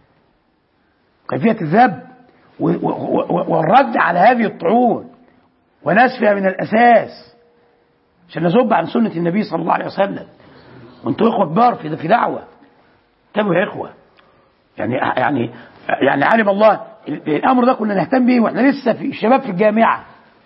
كيفية الذب والرد على هذه الطعون ونسفها من الأساس عشان نذب عن سنة النبي صلى الله عليه وسلم وانتوا إخوة كبار في في دعوة انتبهوا يا إخوة يعني يعني يعني علم الله الأمر ده كنا نهتم به واحنا لسه في الشباب في الجامعة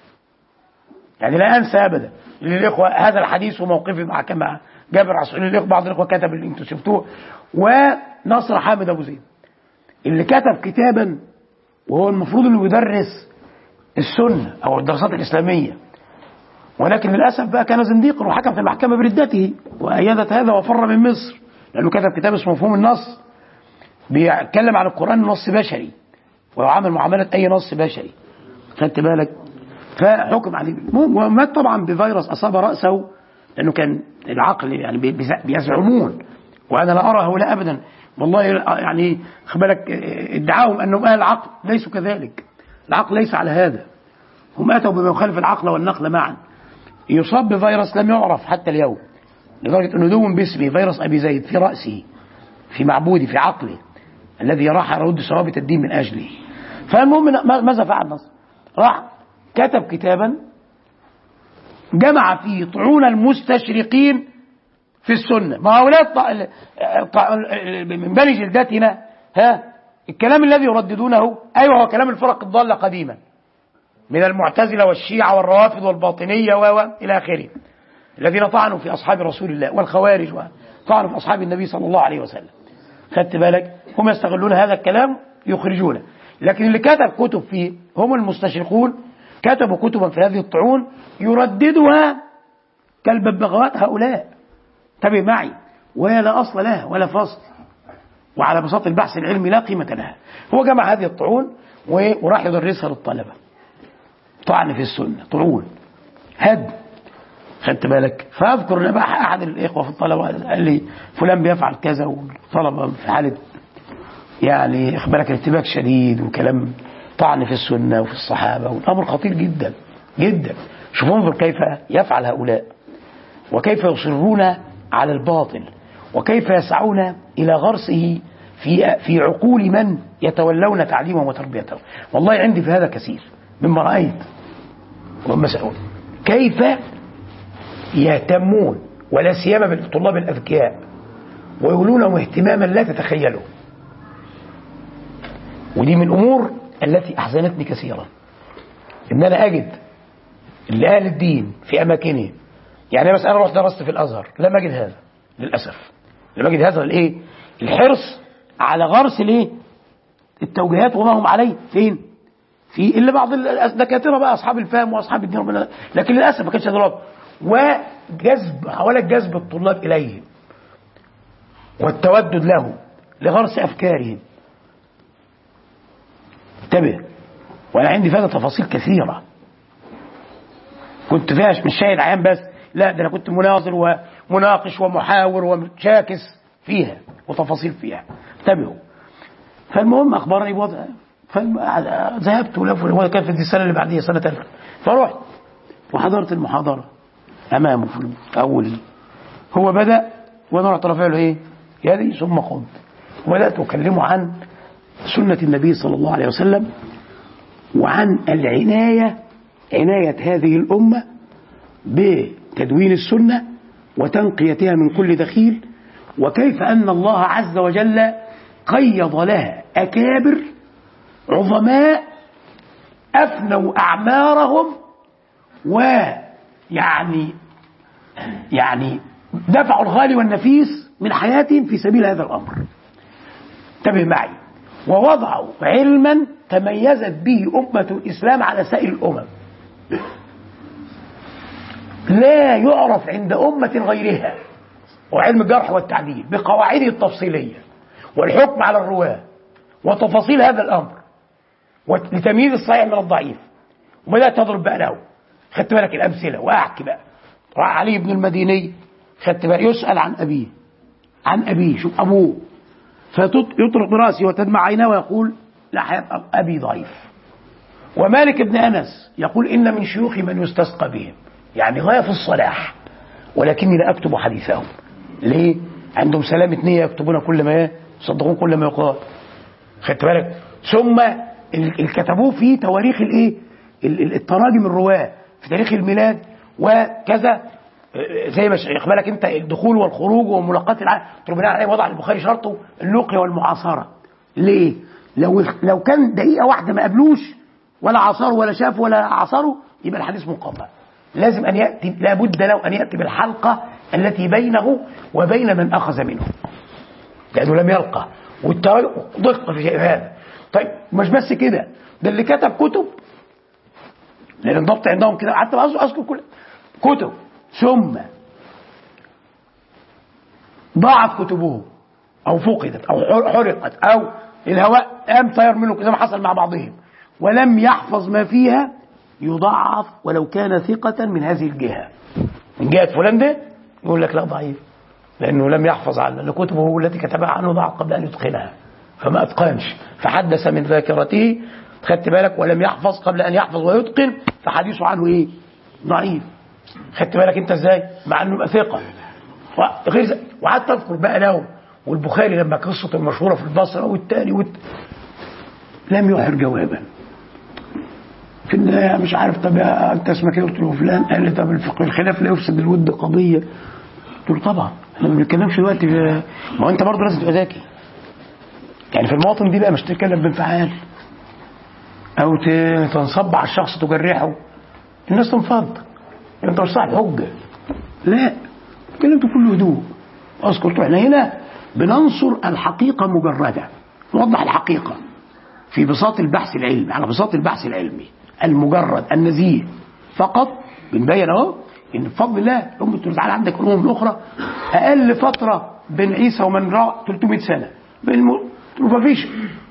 يعني لا أنسى أبدا للإخوة هذا الحديث وموقفي مع كما جابر عصرين الإخوة بعض الإخوة كتب اللي أنتم شفتوه ونصر حامد أبو زيد اللي كتب كتابا وهو المفروض انه يدرس السنة أو الدراسات الإسلامية ولكن للأسف بقى كان زنديقا وحكم في المحكمة بردته وأيدت هذا وفر من مصر لأنه كتب كتاب اسمه مفهوم النص بيتكلم عن القرآن نص بشري ويعامل معاملة أي نص بشري خدت بالك فحكم عليه ومات طبعا بفيروس أصاب رأسه لأنه كان العقل يعني بيزعمون وأنا لا أرى هؤلاء أبدا والله يعني بالك ادعاهم أنهم أهل العقل ليسوا كذلك العقل ليس على هذا هم أتوا بما يخالف العقل والنقل معا يصاب بفيروس لم يعرف حتى اليوم لدرجة أنه دوم باسمه فيروس أبي زيد في رأسه في معبودي في عقله الذي راح يرد ثوابت الدين من أجله فالمهم ماذا فعل نصر راح كتب كتابا جمع فيه طعون المستشرقين في السنة ما هؤلاء من بني جلدتنا ها الكلام الذي يرددونه أيوه هو كلام الفرق الضالة قديما من المعتزلة والشيعة والروافض والباطنية وإلى آخره الذين طعنوا في أصحاب رسول الله والخوارج وطعنوا في أصحاب النبي صلى الله عليه وسلم خدت بالك هم يستغلون هذا الكلام يخرجونه لكن اللي كتب كتب فيه هم المستشرقون كتبوا كتبا في هذه الطعون يرددها كالببغاءات هؤلاء انتبه معي وهي لا أصل لها ولا فصل وعلى بساط البحث العلمي لا قيمة لها هو جمع هذه الطعون وراح يدرسها للطلبة طعن في السنة طعون هد خدت بالك فاذكر ان بقى احد الاخوه في الطلبه قال لي فلان بيفعل كذا والطلبه في حاله يعني بالك ارتباك شديد وكلام طعن في السنه وفي الصحابه والامر خطير جدا جدا شوف انظر كيف يفعل هؤلاء وكيف يصرون على الباطل وكيف يسعون الى غرسه في في عقول من يتولون تعليمه وتربيته والله عندي في هذا كثير مما رايت ومسأول كيف يهتمون ولا سيما بالطلاب الأذكياء ويولونهم اهتماما لا تتخيله ودي من الأمور التي أحزنتني كثيرا إن أنا أجد اللي أهل الدين في أماكنهم يعني مثلا أنا رحت درست في الأزهر لم أجد هذا للأسف لم أجد هذا الإيه الحرص على غرس الايه التوجيهات وما هم عليه فين في الا بعض الدكاتره بقى اصحاب الفهم واصحاب الدين ربنا لكن للاسف ما كانش دلوقتي وجذب حاولة جذب الطلاب اليهم والتودد لهم لغرس افكارهم انتبه وانا عندي فيها تفاصيل كثيره كنت فيها مش شاهد عيان بس لا ده انا كنت مناظر ومناقش ومحاور ومشاكس فيها وتفاصيل فيها انتبهوا فالمهم اخبرني بوضع فذهبت ولف كانت في السنه اللي بعديها سنه ثالثه فرحت وحضرت المحاضره امامه في اول هو بدا وانا رحت رافع له ايه؟ يدي ثم قمت وبدات اكلمه عن سنه النبي صلى الله عليه وسلم وعن العنايه عنايه هذه الامه بتدوين السنه وتنقيتها من كل دخيل وكيف ان الله عز وجل قيض لها اكابر عظماء افنوا اعمارهم ويعني يعني دفعوا الغالي والنفيس من حياتهم في سبيل هذا الامر انتبه معي ووضعوا علما تميزت به امه الاسلام على سائر الامم لا يعرف عند امه غيرها وعلم الجرح والتعديل بقواعده التفصيليه والحكم على الرواه وتفاصيل هذا الامر لتمييز الصحيح من الضعيف وبدات تضرب بقى له خدت بالك الامثله واحكي بقى راح علي بن المديني خدت بالك يسال عن ابيه عن ابيه شوف ابوه فيطرق براسه وتدمع عيناه ويقول لا هيبقى ابي ضعيف ومالك بن انس يقول ان من شيوخي من يستسقى بهم يعني غايه في الصلاح ولكني لا اكتب حديثهم ليه؟ عندهم سلامة نية يكتبون كل ما يصدقون كل ما يقال خدت بالك ثم اللي كتبوه في تواريخ الايه التراجم الرواه في تاريخ الميلاد وكذا زي ما بالك انت الدخول والخروج وملاقات العالم بناء عليه وضع البخاري شرطه اللقيا والمعاصره ليه؟ لو لو كان دقيقه واحده ما قابلوش ولا عاصروا ولا شافوا ولا عاصروا يبقى الحديث منقطع لازم ان ياتي لابد له ان ياتي بالحلقه التي بينه وبين من اخذ منه لانه لم يلقى والدقه في هذا طيب مش بس كده ده اللي كتب كتب لان الضبط عندهم كده حتى اذكر كل كتب ثم ضاعت كتبه او فقدت او حرقت او الهواء قام طير منه زي ما حصل مع بعضهم ولم يحفظ ما فيها يضعف ولو كان ثقة من هذه الجهة من جهة فلان ده يقول لك لا ضعيف لأنه لم يحفظ عنه لكتبه التي كتبها عنه ضاع قبل أن يدخلها فما أتقنش فحدث من ذاكرته خدت بالك ولم يحفظ قبل أن يحفظ ويتقن فحديثه عنه إيه ضعيف خدت بالك أنت إزاي مع أنه ثقة غير وقعدت أذكر بقى له والبخاري لما قصة المشهورة في البصرة والتاني والت... لم يحر جوابا في النهاية مش عارف طب انت اسمك ايه قلت له فلان قال لي طب الفقه الخلاف لا يفسد الود قضيه قلت له طبعا احنا ما بنتكلمش دلوقتي ما هو انت برضه لازم تبقى ذكي يعني في المواطن دي بقى مش تتكلم بانفعال او تنصب على الشخص تجرحه الناس تنفض انت مش صاحب حجه لا اتكلمت بكل هدوء اذكر احنا هنا بننصر الحقيقه مجرده نوضح الحقيقه في بساط البحث العلمي على بساط البحث العلمي المجرد النزيه فقط بنبين اهو ان بفضل الله الامه تقول تعالى عندك الامم الاخرى اقل فتره بين عيسى ومن راى 300 سنه بين ما فيش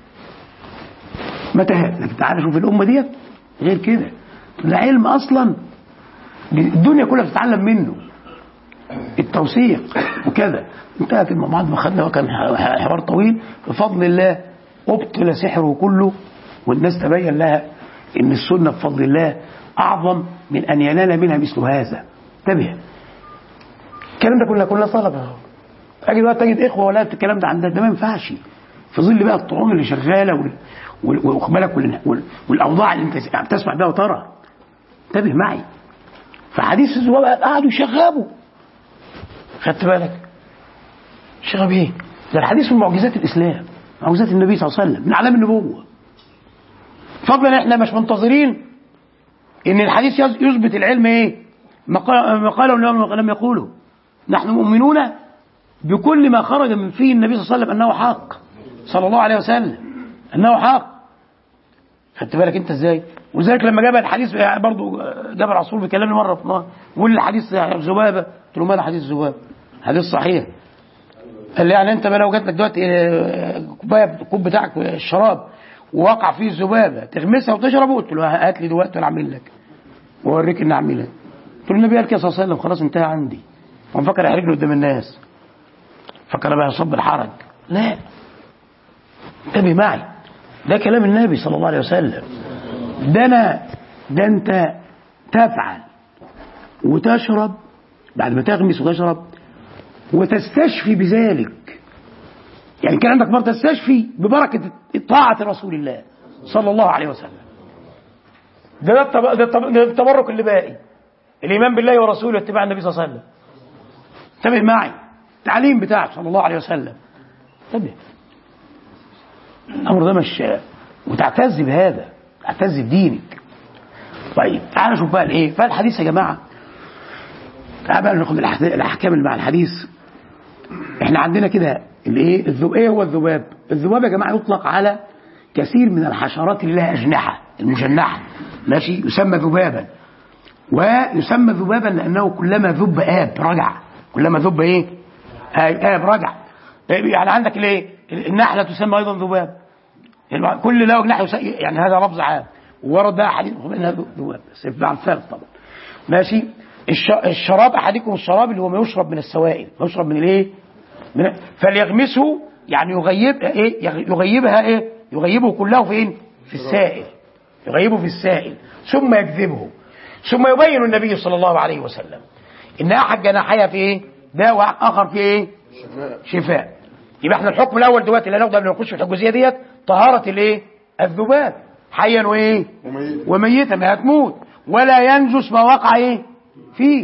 متاهات لكن تعالى شوف الامه ديت غير كده العلم اصلا الدنيا كلها بتتعلم منه التوثيق وكذا انتهت بعد ما خدنا وكان حوار طويل بفضل الله ابطل سحره كله والناس تبين لها ان السنه بفضل الله اعظم من ان ينال منها مثل هذا انتبه الكلام ده كنا كنا طلبه اجي بقى تجد اخوه ولا الكلام ده عندنا ده ما ينفعش في ظل بقى الطعون اللي شغاله واخد بالك والاوضاع اللي انت بتسمع بها وترى انتبه معي فحديث الزواج قعدوا يشغبوا خدت بالك شغب ايه؟ ده الحديث من معجزات الاسلام معجزات النبي صلى الله عليه وسلم من اعلام النبوه فضلا احنا مش منتظرين ان الحديث يثبت العلم ايه ما قاله لم يقوله نحن مؤمنون بكل ما خرج من فيه النبي صلى الله عليه وسلم انه حق صلى الله عليه وسلم انه حق خدت بالك انت ازاي وذلك لما جاب الحديث برضه جاب الرسول بيكلمني مره في مره بيقول لي حديث ذبابه قلت له ماذا حديث ذبابه حديث صحيح قال لي يعني انت بقى لو جات لك دلوقتي اه، كوبايه الكوب بتاعك الشراب ووقع فيه الذبابه تغمسها وتشربه قلت له هات لي دلوقتي وانا اعمل لك واوريك اني اعملها قلت له النبي قال كده صلى الله عليه وسلم خلاص انتهى عندي هو مفكر يحرجني قدام الناس فكر بقى يصب الحرج لا انتبه معي ده كلام النبي صلى الله عليه وسلم ده انا ده انت تفعل وتشرب بعد ما تغمس وتشرب وتستشفي بذلك يعني كان عندك مرة تستشفي ببركة طاعة رسول الله صلى الله عليه وسلم ده ده, التب... ده, التب... ده التبرك اللي باقي الإيمان بالله ورسوله واتباع النبي صلى الله عليه وسلم انتبه معي التعليم بتاعه صلى الله عليه وسلم انتبه الأمر ده مش وتعتز بهذا تعتز بدينك طيب تعال نشوف بقى الايه فالحديث يا جماعه تعال بقى ناخد الأحد- الاحكام اللي مع الحديث احنا عندنا كده الايه الذباب ايه هو الذباب الذباب يا جماعه يطلق على كثير من الحشرات اللي لها اجنحه المجنحه ماشي يسمى ذبابا ويسمى ذبابا لانه كلما ذب اب رجع كلما ذب ايه آه، اب رجع يعني عندك الايه النحله تسمى ايضا ذباب الم- كل له جناح يس- يعني هذا لفظ عام وورد بقى حديث انها ذباب بس مع الفرق طبعا ماشي الش- الشراب احدكم الشراب اللي هو ما يشرب من السوائل ما يشرب من الايه من فليغمسه يعني يغيب ايه يغ- يغيبها ايه يغيبه كله فين في السائل يغيبه في السائل ثم يكذبه ثم يبين النبي صلى الله عليه وسلم ان احد جناحيها في ايه داء واخر في ايه شفاء يبقى احنا الحكم الاول دلوقتي اللي هناخده قبل ما نخش في الجزئيه ديت طهاره الايه الذباب حيا وايه وميت. وميتا ما هتموت ولا ينجس ما وقع ايه فيه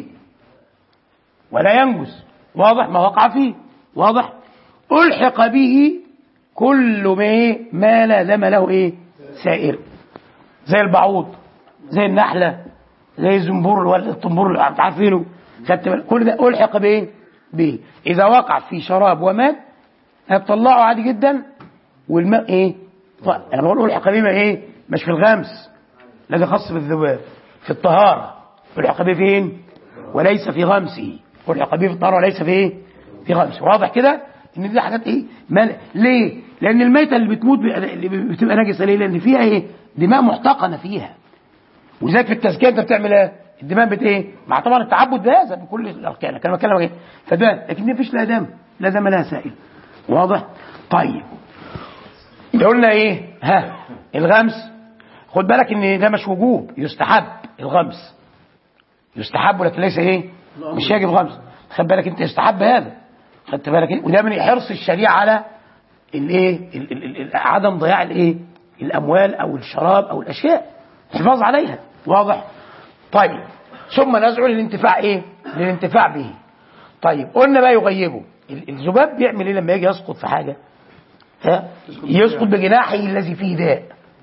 ولا ينجس واضح ما وقع فيه واضح الحق به كل ما ايه ما لازم له ايه سائر زي البعوض زي النحله زي الزنبور ولا الطنبور اللي انت عارفينه خدت بالك؟ كل ده الحق بايه به اذا وقع في شراب ومات هتطلعه عادي جدا والماء ايه طيب انا بقول الحق به ما ايه مش في الغمس الذي خاص بالذباب في الطهاره الحق به فين وليس في غمسه الحق به في الطهاره وليس في ايه في غمسه واضح كده ان دي حاجات ايه مال... ليه لان الميته اللي بتموت ب- اللي بتبقى نجسه ليه لان فيها ايه دماء محتقنه فيها ولذلك في التزكيه انت بتعمل ايه؟ الدماء بت ايه؟ مع طبعا التعبد بهذا بكل الاركان انا بتكلم ايه؟ فده لكن ما فيش لا دم لا دم لها سائل واضح؟ طيب قلنا ايه؟ ها الغمس خد بالك ان ده مش وجوب يستحب الغمس يستحب لكن ليس ايه؟ مش يجب غمس خد بالك انت يستحب هذا خدت بالك إيه؟ وده من حرص الشريعه على الايه؟ ال- ال- ال- عدم ضياع الايه؟ الاموال او الشراب او الاشياء الحفاظ عليها واضح طيب ثم نسعى للانتفاع ايه للانتفاع به طيب قلنا بقى يغيبه ال- الذباب بيعمل ايه لما يجي يسقط في حاجه ها يسقط بجناحه الذي فيه داء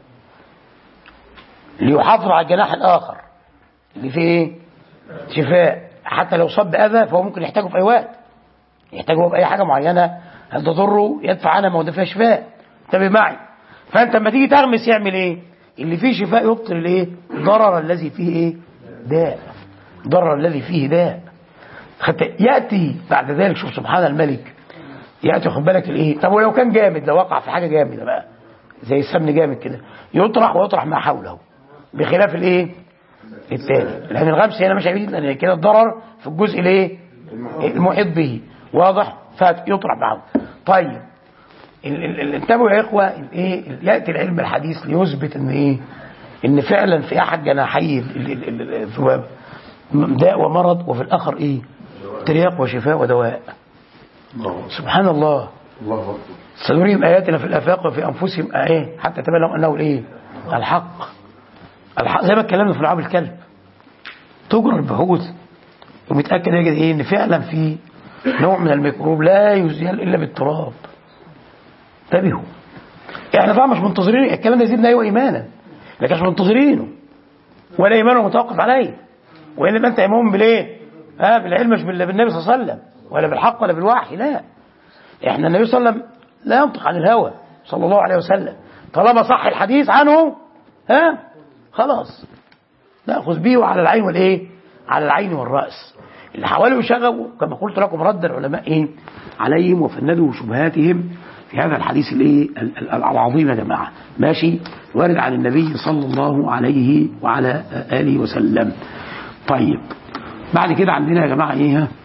ليحافظ على الجناح الاخر اللي فيه ايه شفاء حتى لو صب اذى فهو ممكن يحتاجه في اي وقت يحتاجه في اي حاجه معينه هل تضره يدفع عنها ما هو ده فيها شفاء انتبه معي فانت لما تيجي تغمس يعمل ايه اللي فيه شفاء يبطل الايه ضرر الذي فيه ايه داء ضرر الذي فيه داء خدت ياتي بعد ذلك شوف سبحان الملك ياتي خد بالك الايه طب ولو كان جامد لو وقع في حاجه جامده بقى زي السمن جامد كده يطرح ويطرح ما حوله بخلاف الايه الثاني لان الغمس هنا مش هيفيد لان كده الضرر في الجزء الايه المحيط به واضح فيطرح معه طيب ال- ال- ال- انتبهوا يا اخوه الايه ياتي العلم الحديث ليثبت ان ايه ان فعلا في احد جناحي ال- ال- ال- ال- الذباب داء ومرض وفي الاخر ايه ترياق وشفاء ودواء الله سبحان الله الله اكبر سنريهم اياتنا في الافاق وفي انفسهم ايه حتى تبين انه الايه الحق الحق زي ما اتكلمنا في لعاب الكلب تجرى البحوث ومتاكد يجد ايه ان فعلا في نوع من الميكروب لا يزيل الا بالتراب انتبهوا احنا طبعا مش منتظرين الكلام ده يزيدنا ايوه ايمانا لكن مش منتظرينه ولا ايمانه متوقف عليه والا يبقى انت ايمان بالايه؟ ها بالعلم مش بال- بالنبي صلى الله عليه وسلم ولا بالحق ولا بالوحي لا احنا النبي صلى الله عليه وسلم لا ينطق عن الهوى صلى الله عليه وسلم طالما صح الحديث عنه ها خلاص ناخذ به وعلى العين والايه على العين والراس اللي حاولوا يشغلوا كما قلت لكم رد العلماء ايه عليهم وفندوا شبهاتهم في هذا الحديث الايه ال- ال- العظيم يا جماعه ماشي وارد عن النبي صلى الله عليه وعلى اله وسلم طيب بعد كده عندنا يا جماعه ايه ها؟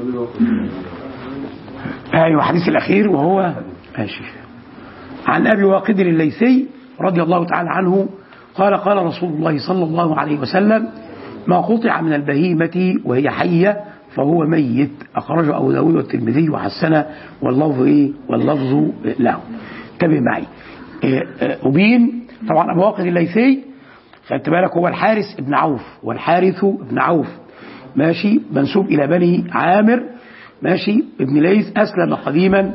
ايوه الحديث الاخير وهو ماشي عن ابي واقد الليثي رضي الله تعالى عنه قال قال رسول الله صلى الله عليه وسلم ما قطع من البهيمة وهي حية فهو ميت أخرجه أبو داود والترمذي وحسنه واللفظ إيه؟ واللفظ له انتبه معي إيه، إيه، أبين طبعا أبو واقد الليثي خدت بالك هو الحارس ابن عوف والحارث ابن عوف ماشي منسوب إلى بني عامر ماشي ابن ليث أسلم قديما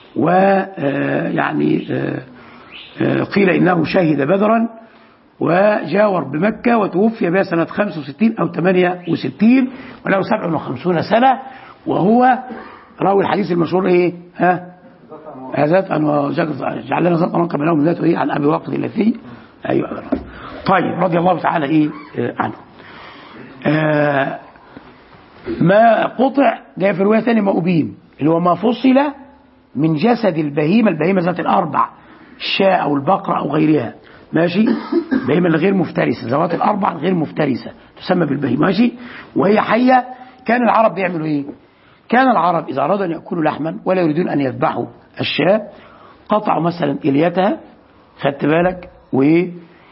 ويعني قيل إنه شهد بدرا وجاور بمكة وتوفي بها سنة 65 أو 68 وله 57 سنة وهو راوي الحديث المشهور إيه ها ذات أن جعل لنا ذات أنقى بينهم ذاته إيه عن أبي واقد اللثي أيوة طيب رضي الله تعالى إيه آه، عنه آه ما قطع جاي في رواية ثانية ما أبين اللي هو ما فصل من جسد البهيمة البهيمة ذات الأربع الشاء أو البقرة أو غيرها ماشي بهيمة الغير مفترسة ذوات الأربع الغير مفترسة تسمى بالبهيمة ماشي وهي حية كان العرب بيعملوا إيه كان العرب إذا أرادوا أن يأكلوا لحما ولا يريدون أن يذبحوا الشاة قطعوا مثلا إليتها خدت بالك و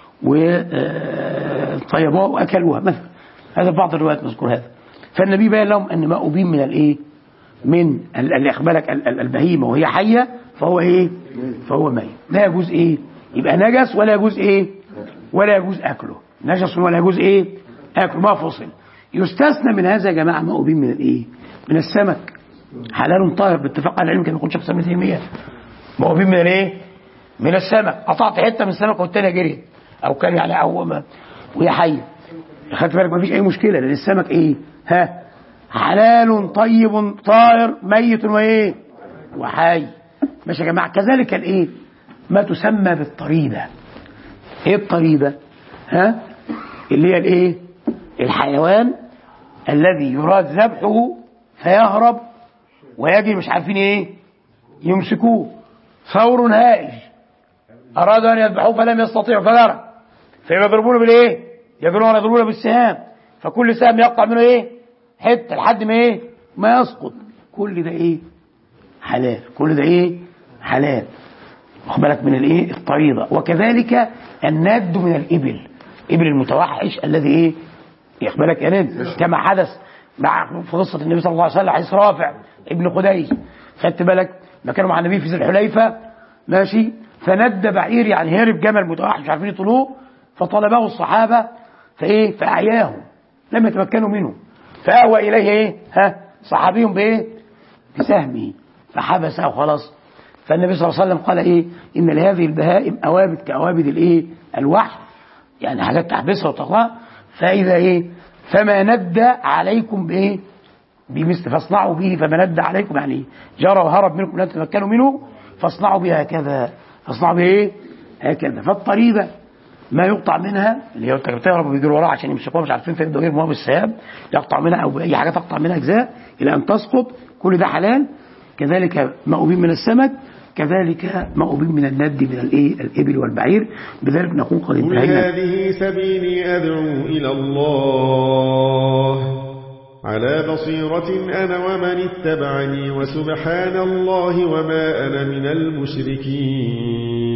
وطيبوها وأكلوها مثلا هذا بعض الروايات مذكور هذا فالنبي بين لهم أن ما أبين من الإيه من ال- اللي أخبرك ال- ال- البهيمة وهي حية فهو إيه فهو ميت لا يجوز إيه يبقى نجس ولا يجوز إيه ولا يجوز أكله نجس ولا يجوز إيه أكله ما فصل يستثنى من هذا يا جماعة ما أبين من الإيه من السمك حلال طاهر باتفاق على العلم كما يقول شيخ سامي تيمية ما أبين من الإيه من السمك قطعت حتة من السمك والتانية جريت أو كان يعني أو ما وهي حية خدت بالك مفيش أي مشكلة لأن السمك إيه ها حلال طيب طاهر ميت وايه وحي ماشي يا جماعه كذلك الايه ما تسمى بالطريده ايه الطريده ها اللي هي الايه الحيوان الذي يراد ذبحه فيهرب ويجري مش عارفين ايه يمسكوه ثور هائج ارادوا ان يذبحوه فلم يستطيعوا فذرع فيضربونه بالايه يجرون يضربونه بالسهام فكل سهم يقطع منه ايه حته لحد ما ايه ما يسقط كل ده ايه حلال كل ده ايه حلال واخد بالك من الايه الطريضه وكذلك الناد من الابل ابل المتوحش الذي ايه ياخد بالك يا ند كما حدث مع في قصه النبي صلى الله عليه وسلم حديث رافع ابن خديج خدت بالك ما كانوا مع النبي في ذي الحليفه ماشي فند بعير يعني هرب جمل متوحش مش عارفين يطلوه فطلبه الصحابه فايه فاعياهم لم يتمكنوا منه فاوى اليه ايه ها صحابيهم بايه بسهمه فحبسه وخلاص فالنبي صلى الله عليه وسلم قال ايه ان لهذه البهائم اوابد كاوابد الايه الوحش يعني حاجات تحبسها وتقواها فاذا ايه فما ند عليكم بايه بمثل فاصنعوا به فما ند عليكم يعني جرى وهرب منكم لا تتمكنوا منه فاصنعوا به هكذا فاصنعوا به ايه هكذا فالطريده ما يقطع منها اللي هو انت بتهرب وبيجروا وراها عشان يمسكوها مش عارفين فين يرموها بالسهام يقطع منها او باي حاجه تقطع منها اجزاء الى ان تسقط كل ده حلال كذلك ما أبين من السمك كذلك ما أبين من الند من الايه الإبل والبعير بذلك نقول قد قل انتهينا هذه سبيلي أدعو إلى الله على بصيرة أنا ومن اتبعني وسبحان الله وما أنا من المشركين